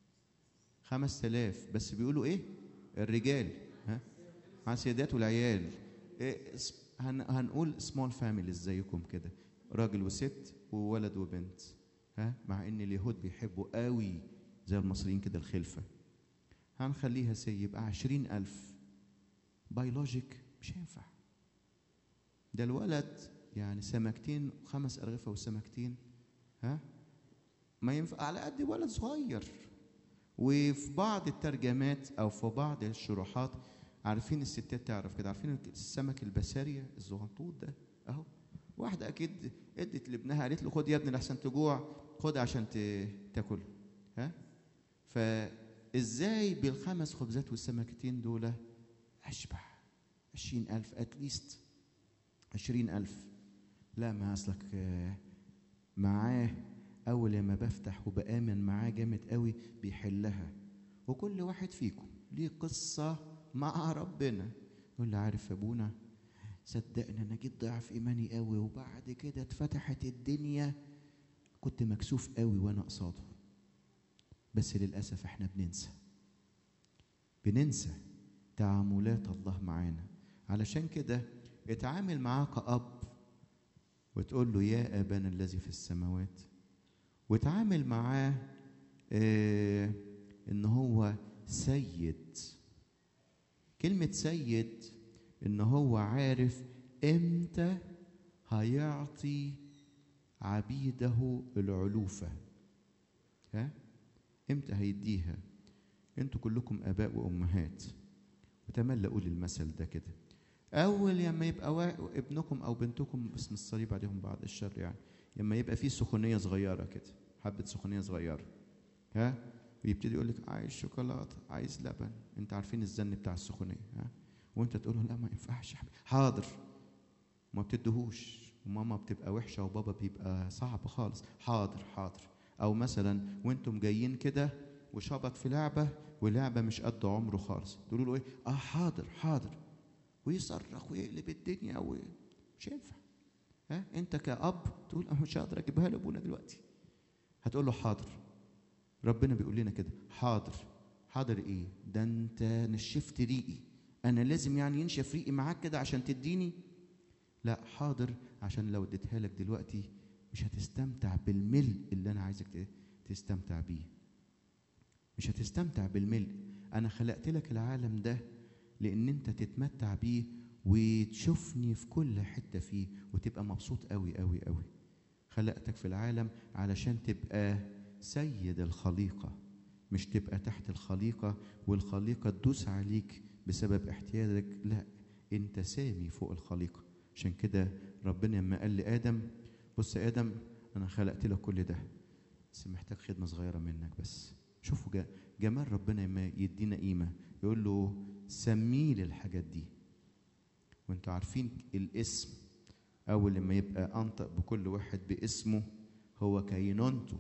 خمس تلاف بس بيقولوا إيه الرجال ها مع السيدات والعيال إيه اس- هن هنقول سمول فاميلي زيكم كده راجل وست وولد وبنت ها مع ان اليهود بيحبوا قوي زي المصريين كده الخلفه هنخليها سي يبقى عشرين ألف بيولوجيك مش هينفع ده الولد يعني سمكتين خمس أرغفة وسمكتين ها ما ينفع على قد ولد صغير وفي بعض الترجمات او في بعض الشروحات عارفين الستات تعرف كده عارفين السمك البسارية الزغنطوط ده اهو واحدة اكيد ادت لابنها قالت له خد يا ابني لحسن تجوع خد عشان ت- تاكل ها فازاي بالخمس خبزات والسمكتين دول اشبع عشرين ألف اتليست عشرين ألف لا ما أصلك آه، معاه أول لما بفتح وبآمن معاه جامد قوي بيحلها وكل واحد فيكم ليه قصة مع ربنا يقول لي عارف يا أبونا صدقني أنا جيت ضعف إيماني قوي وبعد كده اتفتحت الدنيا كنت مكسوف قوي وأنا قصاده بس للأسف إحنا بننسى بننسى تعاملات الله معانا علشان كده اتعامل معاه كأب وتقول له يا أبانا الذي في السماوات وتعامل معاه آه إن هو سيد كلمة سيد إن هو عارف إمتى هيعطي عبيده العلوفة ها إمتى هيديها انتوا كلكم آباء وأمهات وتملى أقول المثل ده كده أول لما يبقى وا- ابنكم أو بنتكم باسم الصليب عليهم بعد الشر يعني لما يبقى فيه سخونية صغيرة كده حبة سخونية صغيرة ها ويبتدي يقول لك عايز شوكولاتة عايز لبن انت عارفين الزن بتاع السخونية ها وانت تقول له لا ما ينفعش يا حبيبي حاضر ما بتدهوش وماما بتبقى وحشة وبابا بيبقى صعب خالص حاضر حاضر أو مثلا وانتم جايين كده وشبط في لعبة ولعبة مش قد عمره خالص تقولوا له ايه اه حاضر حاضر ويصرخ ويقلب الدنيا و... مش هينفع ها انت كأب تقول انا مش هقدر اجيبها لابونا دلوقتي هتقول له حاضر ربنا بيقول لنا كده حاضر حاضر ايه ده انت نشفت ريقي انا لازم يعني ينشف ريقي معاك كده عشان تديني لا حاضر عشان لو اديتها لك دلوقتي مش هتستمتع بالملء اللي انا عايزك ت- تستمتع بيه مش هتستمتع بالملء انا خلقت لك العالم ده لان انت تتمتع بيه وتشوفني في كل حته فيه وتبقى مبسوط قوي قوي قوي خلقتك في العالم علشان تبقى سيد الخليقه مش تبقى تحت الخليقه والخليقه تدوس عليك بسبب احتياجك لا انت سامي فوق الخليقه عشان كده ربنا لما قال لادم بص يا ادم انا خلقت لك كل ده بس محتاج خدمه صغيره منك بس شوفوا جا- جمال ربنا لما يدينا قيمه يقول له سميه للحاجات دي وانتوا عارفين الاسم اول لما يبقى انطق بكل واحد باسمه هو كينونته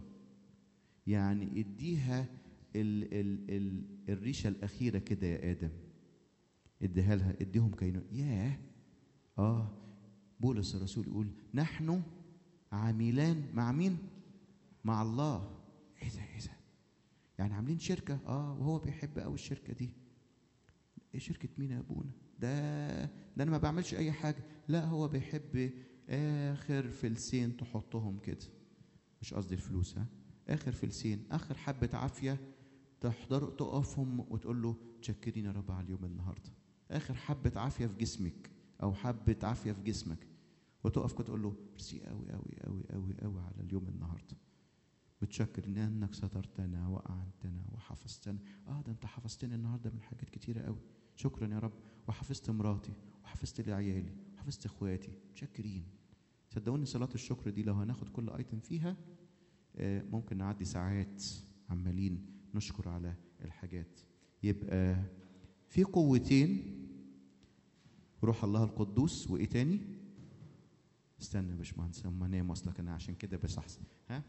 يعني اديها ال ال ال الريشه الاخيره كده يا ادم اديها لها اديهم كينون ياه اه بولس الرسول يقول نحن عاملان مع مين مع الله ايه ده ايه ده يعني عاملين شركه اه وهو بيحب قوي الشركه دي ايه شركه مين يا ابونا ده ده انا ما بعملش اي حاجه لا هو بيحب اخر فلسين تحطهم كده مش قصدي الفلوس ها اخر فلسين اخر حبه عافيه تحضر تقفهم وتقول له تشكرين يا رب على اليوم النهارده اخر حبه عافيه في جسمك او حبه عافيه في جسمك وتقف كده تقول له ميرسي قوي قوي قوي قوي قوي على اليوم النهارده بتشكر إن انك سترتنا واعنتنا وحفظتنا اه ده انت حفظتني النهارده من حاجات كتيره قوي شكرا يا رب وحفظت مراتي وحفظت لي عيالي وحفظت اخواتي متشكرين صدقوني صلاة الشكر دي لو هناخد كل ايتم فيها آه، ممكن نعدي ساعات عمالين نشكر على الحاجات يبقى في قوتين روح الله القدوس وايه تاني استنى يا باشمهندس هم نام اصلك انا عشان كده بس احسن ها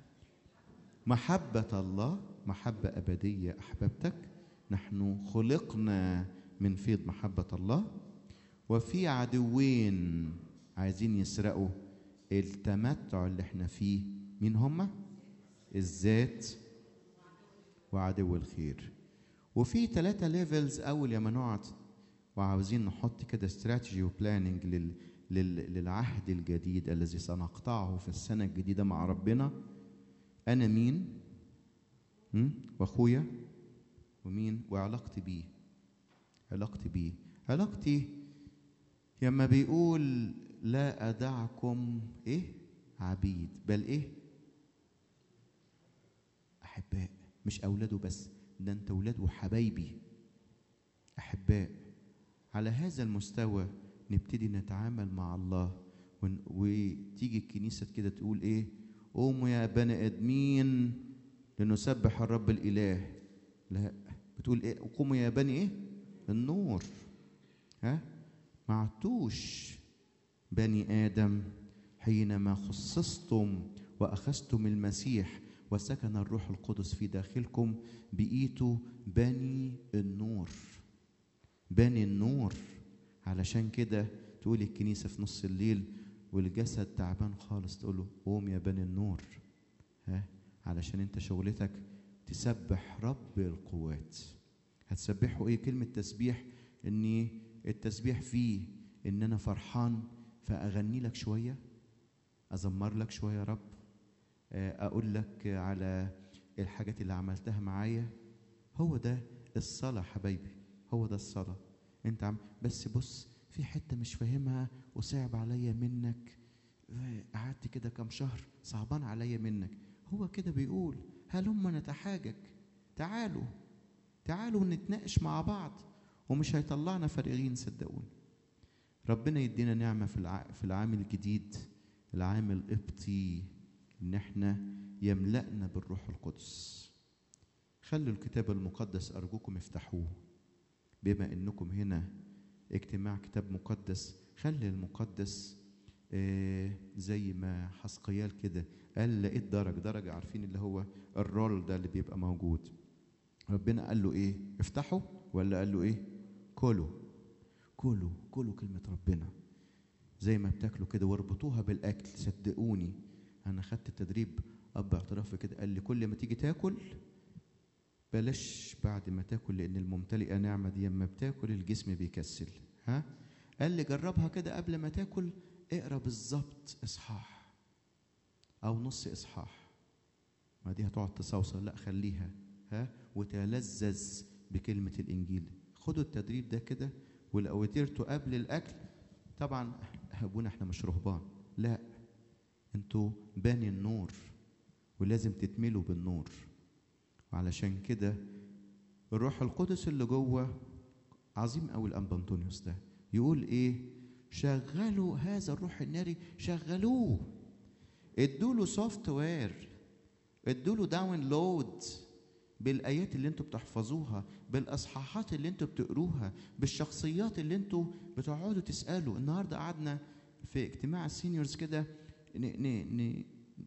محبة الله محبة أبدية أحببتك نحن خلقنا من فيض محبة الله وفي عدوين عايزين يسرقوا التمتع اللي احنا فيه مين هما الذات وعدو الخير وفي ثلاثة ليفلز أول لما نقعد وعاوزين نحط كده استراتيجي وبلاننج لل لل للعهد الجديد الذي سنقطعه في السنة الجديدة مع ربنا أنا مين؟ هم؟ وأخويا ومين وعلاقتي بيه علاقتي بيه علاقتي لما بيقول لا أدعكم إيه عبيد بل إيه أحباء مش أولاده بس ده أنت أولاد وحبايبي أحباء على هذا المستوى نبتدي نتعامل مع الله ون- وتيجي الكنيسة كده تقول إيه قوموا يا بني آدمين لنسبح الرب الإله لا بتقول إيه قوموا يا بني إيه النور ها ما عدتوش بني آدم حينما خصصتم وأخذتم المسيح وسكن الروح القدس في داخلكم بقيتوا بني النور بني النور علشان كده تقول الكنيسة في نص الليل والجسد تعبان خالص تقول له قوم يا بني النور ها علشان انت شغلتك تسبح رب القوات هتسبحوا ايه كلمة تسبيح ان التسبيح فيه ان انا فرحان فاغني لك شوية ازمر لك شوية يا رب آه، اقول لك على الحاجات اللي عملتها معايا هو ده الصلاة حبايبي هو ده الصلاة انت عم بس بص في حتة مش فاهمها وصعب عليا منك آه، قعدت كده كام شهر صعبان عليا منك هو كده بيقول هلما نتحاجج تعالوا تعالوا نتناقش مع بعض ومش هيطلعنا فارغين صدقوني ربنا يدينا نعمة في الع... في العام الجديد العام القبطي ان احنا يملأنا بالروح القدس خلوا الكتاب المقدس ارجوكم افتحوه بما انكم هنا اجتماع كتاب مقدس خلي المقدس آه زي ما حسقيال كده قال لقيت درج درجة عارفين اللي هو الرول ده اللي بيبقى موجود ربنا قال له ايه افتحوا ولا قال له ايه كلوا كلوا كلوا كلمة ربنا زي ما بتاكلوا كده واربطوها بالاكل صدقوني انا خدت تدريب اب اعترافي كده قال لي كل ما تيجي تاكل بلاش بعد ما تاكل لان الممتلئه نعمه دي اما بتاكل الجسم بيكسل ها قال لي جربها كده قبل ما تاكل اقرا بالظبط اصحاح او نص اصحاح ما دي هتقعد تصوصل لا خليها ها وتلذذ بكلمه الانجيل خدوا التدريب ده كده ولو وترتوا قبل الاكل طبعا ابونا احنا مش رهبان لا انتوا باني النور ولازم تتملوا بالنور وعلشان كده الروح القدس اللي جوه عظيم قوي الانبا انطونيوس ده يقول ايه شغلوا هذا الروح الناري شغلوه ادوا له سوفت وير ادوا له داونلود بالايات اللي انتوا بتحفظوها بالاصحاحات اللي انتوا بتقروها بالشخصيات اللي انتوا بتقعدوا تسالوا النهارده قعدنا في اجتماع السينيورز كده ن ن ن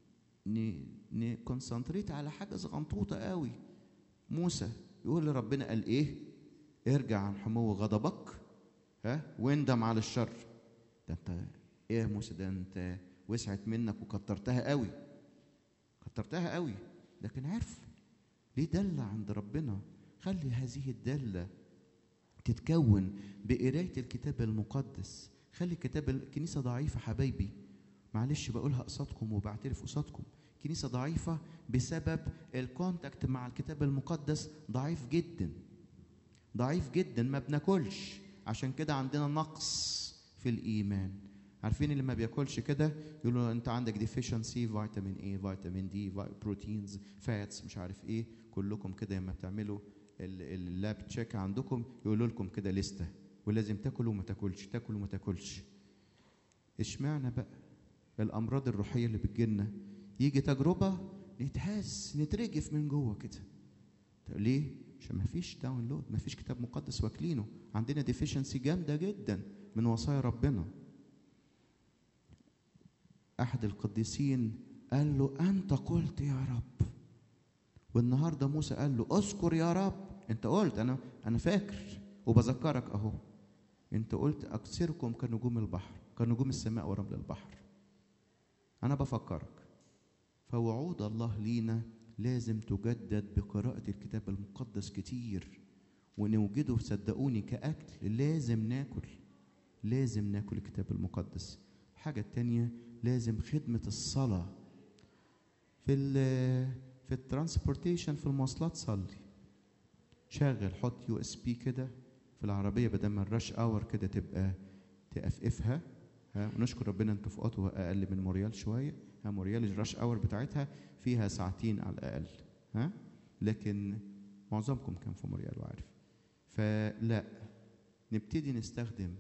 ن نكونسنتريت على حاجه صغنطوطه قوي موسى يقول لربنا قال ايه ارجع عن حمو غضبك ها واندم على الشر ده انت ايه يا موسى ده انت وسعت منك وكترتها قوي كترتها قوي لكن عرف ليه دلة عند ربنا خلي هذه الدلة تتكون بقراية الكتاب المقدس خلي الكتاب الكنيسة ضعيفة حبايبي معلش بقولها قصادكم وبعترف قصادكم كنيسة ضعيفة بسبب الكونتاكت مع الكتاب المقدس ضعيف جدا ضعيف جدا ما بناكلش عشان كده عندنا نقص في الإيمان عارفين اللي ما بياكلش كده يقولوا انت عندك ديفيشنسي فيتامين اي فيتامين دي بروتينز فاتس مش عارف ايه كلكم كده لما بتعملوا اللاب تشيك عندكم يقولوا لكم كده لسته ولازم تاكل وما تاكلش تاكل وما تاكلش اشمعنى بقى الامراض الروحيه اللي بتجيلنا يجي تجربه نتهز نترجف من جوه كده طب ليه عشان ما فيش داونلود ما فيش كتاب مقدس واكلينه عندنا ديفيشنسي جامده جدا من وصايا ربنا احد القديسين قال له انت قلت يا رب والنهارده موسى قال له اذكر يا رب انت قلت انا انا فاكر وبذكرك اهو انت قلت اكثركم كنجوم البحر كنجوم السماء ورمل البحر انا بفكرك فوعود الله لينا لازم تجدد بقراءة الكتاب المقدس كتير ونوجده صدقوني كأكل لازم ناكل لازم ناكل الكتاب المقدس الحاجة التانية لازم خدمة الصلاة في ال في الترانسبورتيشن في المواصلات صلي شغل حط يو اس بي كده في العربيه بدل ما الرش اور كده تبقى تقفقفها ها ونشكر ربنا انتوا في اوتوا اقل من موريال شويه ها موريال الرش اور بتاعتها فيها ساعتين على الاقل ها لكن معظمكم كان في موريال وعارف فلا نبتدي نستخدم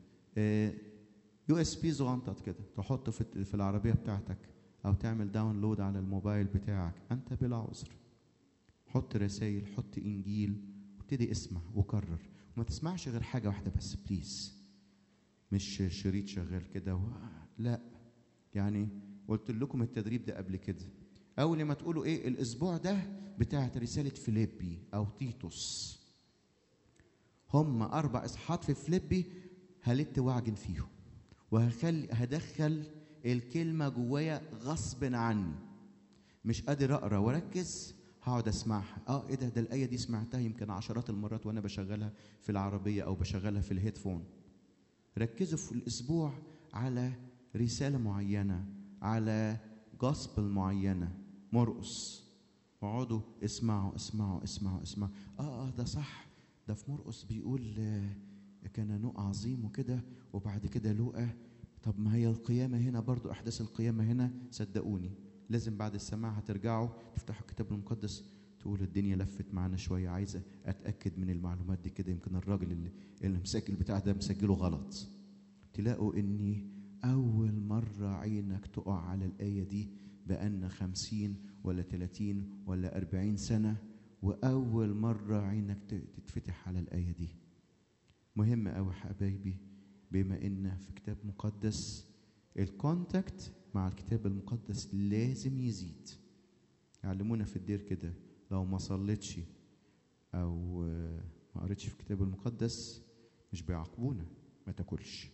يو اس بي صغنطط كده تحطه في في العربيه بتاعتك او تعمل داونلود على الموبايل بتاعك انت بلا عذر حط رسائل حط انجيل وابتدي اسمع وكرر وما تسمعش غير حاجه واحده بس بليز مش شريط شغال كده و... لا يعني قلت لكم التدريب ده قبل كده اول ما تقولوا ايه الاسبوع ده بتاعت رساله فيليبي او تيتوس هم اربع اصحاحات في فيليبي هلت واعجن فيهم وهخلي هدخل الكلمه جوايا غصب عني مش قادر اقرا واركز هقعد اسمعها اه ايه ده ده الايه دي سمعتها يمكن عشرات المرات وانا بشغلها في العربيه او بشغلها في الهيدفون ركزوا في الاسبوع على رساله معينه على جاسبل معينه مرقص اقعدوا اسمعوا اسمعوا اسمعوا اسمعوا اه اه ده صح ده في مرقص بيقول آه كان نوء عظيم وكده وبعد كده لوقا طب ما هي القيامة هنا برضو أحداث القيامة هنا صدقوني لازم بعد السماع هترجعوا تفتحوا الكتاب المقدس تقول الدنيا لفت معانا شوية عايزة أتأكد من المعلومات دي كده يمكن الراجل اللي, اللي مسجل بتاع ده مسجله غلط تلاقوا إني أول مرة عينك تقع على الآية دي بأن خمسين ولا تلاتين ولا أربعين سنة وأول مرة عينك تتفتح على الآية دي مهم أوي حبايبي بما إن في كتاب مقدس الكونتاكت مع الكتاب المقدس لازم يزيد يعلمونا في الدير كده لو ما صليتش أو ما قريتش في الكتاب المقدس مش بيعاقبونا ما تاكلش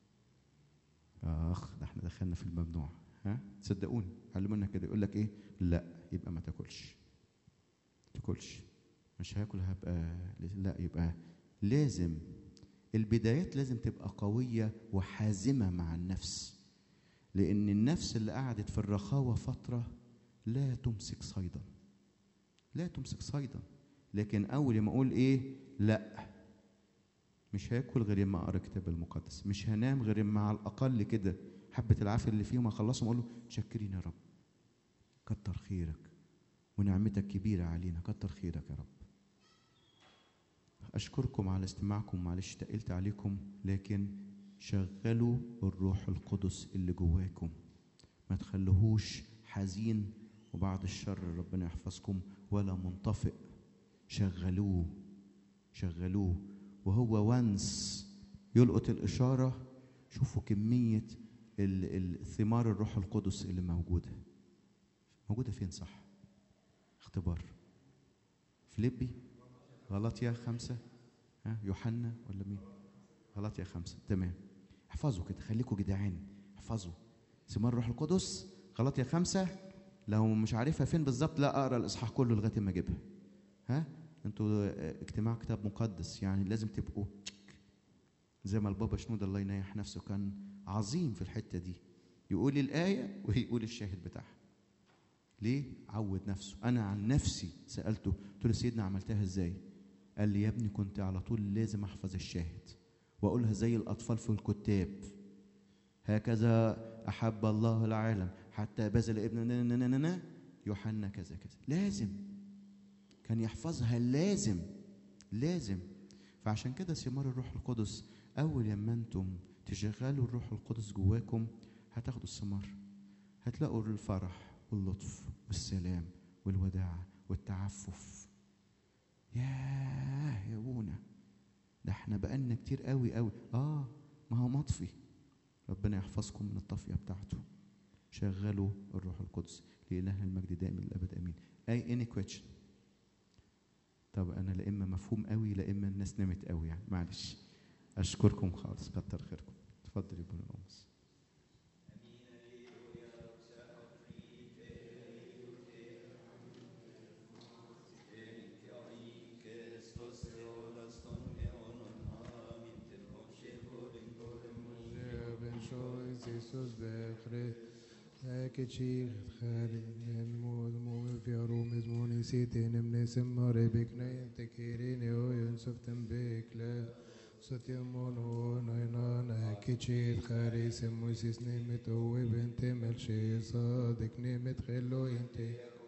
اخ ده احنا دخلنا في الممنوع ها تصدقوني علمونا كده يقول لك ايه لا يبقى ما تاكلش تاكلش مش هاكل هبقى لا يبقى لازم البدايات لازم تبقى قوية وحازمة مع النفس لأن النفس اللي قعدت في الرخاوة فترة لا تمسك صيدا لا تمسك صيدا لكن أول ما أقول إيه لا مش هاكل غير اما اقرا الكتاب المقدس مش هنام غير اما على الاقل كده حبه العافيه اللي فيهم اخلصهم اقول له شكرين يا رب كتر خيرك ونعمتك كبيره علينا كتر خيرك يا رب اشكركم على استماعكم معلش تقلت عليكم لكن شغلوا الروح القدس اللي جواكم ما تخلوهوش حزين وبعد الشر ربنا يحفظكم ولا منطفئ شغلوه شغلوه وهو وانس يلقط الإشارة شوفوا كمية الثمار الروح القدس اللي موجودة موجودة فين صح اختبار فيليبي غلطيا خمسة ها يوحنا ولا مين غلطيا خمسة تمام احفظوا كده خليكوا جدعان احفظوا ثمار الروح القدس غلطيا خمسة لو مش عارفها فين بالظبط لا اقرا الاصحاح كله لغايه ما اجيبها ها انتوا اجتماع كتاب مقدس يعني لازم تبقوا زي ما البابا شنود الله ينيح نفسه كان عظيم في الحته دي يقول الايه ويقول الشاهد بتاعها ليه عود نفسه انا عن نفسي سالته قلت له سيدنا عملتها ازاي قال لي يا ابني كنت على طول لازم احفظ الشاهد واقولها زي الاطفال في الكتاب هكذا احب الله العالم حتى بذل ابن يوحنا كذا كذا لازم كان يحفظها لازم لازم فعشان كده ثمار الروح القدس اول لما انتم تشغلوا الروح القدس جواكم هتاخدوا الثمار هتلاقوا الفرح واللطف والسلام والوداعة والتعفف ياه يا ابونا ده احنا بقالنا كتير قوي قوي اه ما هو مطفي ربنا يحفظكم من الطفية بتاعته شغلوا الروح القدس لإله المجد دائم للأبد أمين أي any question طب انا لا اما مفهوم قوي لا اما الناس نامت قوي يعني معلش اشكركم خالص كتر خيركم اتفضل يا ابونا القمص Jesus bekret Ekeci khali mud mu fiarum izmuni sitin emne semmare bekne tekirini o yusuf tembekle ستيمون نينان كيتشي خاري سمو سيسني متو بنت ملشي صادق نيمت خلو انتي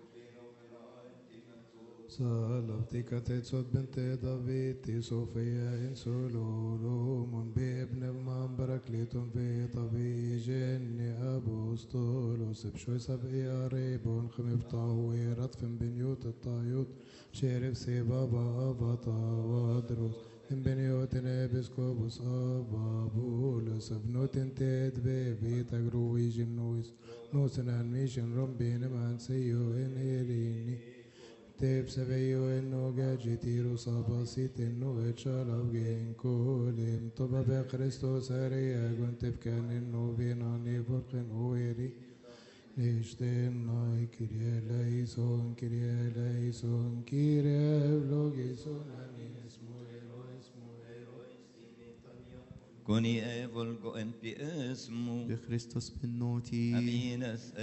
صلبتك تتصد بنت دافيد صوفيا انسولولو من بابن المنبرك ليتم في طبي جني ابو سطولوس بشوي سبقي قريبون خمي بطاوي رطف بنيوت الطايوت شرف سي بابا ابطا وادروس من بنيوت نبسكوبوس ابا بولس بنوت انتد بيبي تجروي جنويس نوسنا ميشن ربين من سيو انيريني Tep saveyo enno gagitiru sabasit enno echalav gen kolim toba be Christos aria guntep kan enno vinani borken oeri Nishten nai kirie leison kirie leison kirie vlogison anis muero es muero كوني ايفولجو ام بي اسمو بخريستوس بالنوتي امينس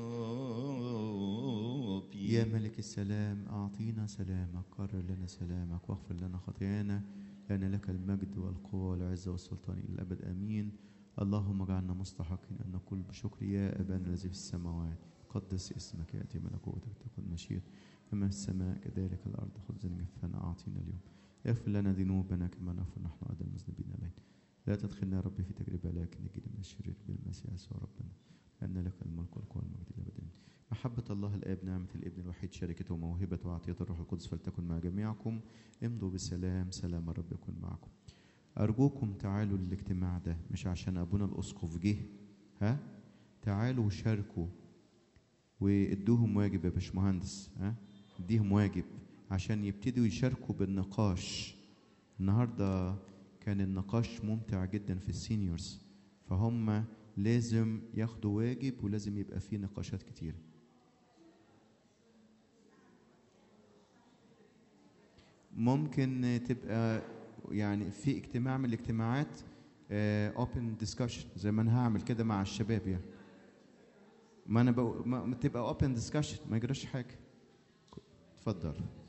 اشوبي يا ملك السلام أعطينا سلامك قرر لنا سلامك واغفر لنا خطايانا لأن لك المجد والقوة والعزة والسلطان إلى الأبد آمين اللهم اجعلنا مستحقين أن نقول بشكر يا أبانا الذي في السماوات قدس اسمك يأتي ملكوتك تكن مشيئتك كما في السماء كذلك الأرض خبزنا كفانا أعطينا اليوم اغفر لنا ذنوبنا كما نغفر نحن أيضا المذنبين إلينا لا تدخلنا يا رب في تجربة لكن نجينا من الشرير بالمسيح يسوع ربنا لأن لك الملك والقوة والمجد إلى أبد آمين. محبة الله الآب نعمة الابن الوحيد شركة وموهبة وعطية الروح القدس فلتكن مع جميعكم امضوا بسلام سلام الرب يكون معكم أرجوكم تعالوا للاجتماع ده مش عشان أبونا الأسقف جه ها تعالوا وشاركوا وادوهم واجب يا باشمهندس ها اديهم واجب عشان يبتدوا يشاركوا بالنقاش النهارده كان النقاش ممتع جدا في السينيورز فهم لازم ياخدوا واجب ولازم يبقى فيه نقاشات كتير ممكن تبقى يعني في اجتماع من الاجتماعات اوبن ديسكشن زي ما انا هعمل كده مع الشباب يعني ما انا بقو ما ما تبقى اوبن ديسكشن ما يجراش حاجه اتفضل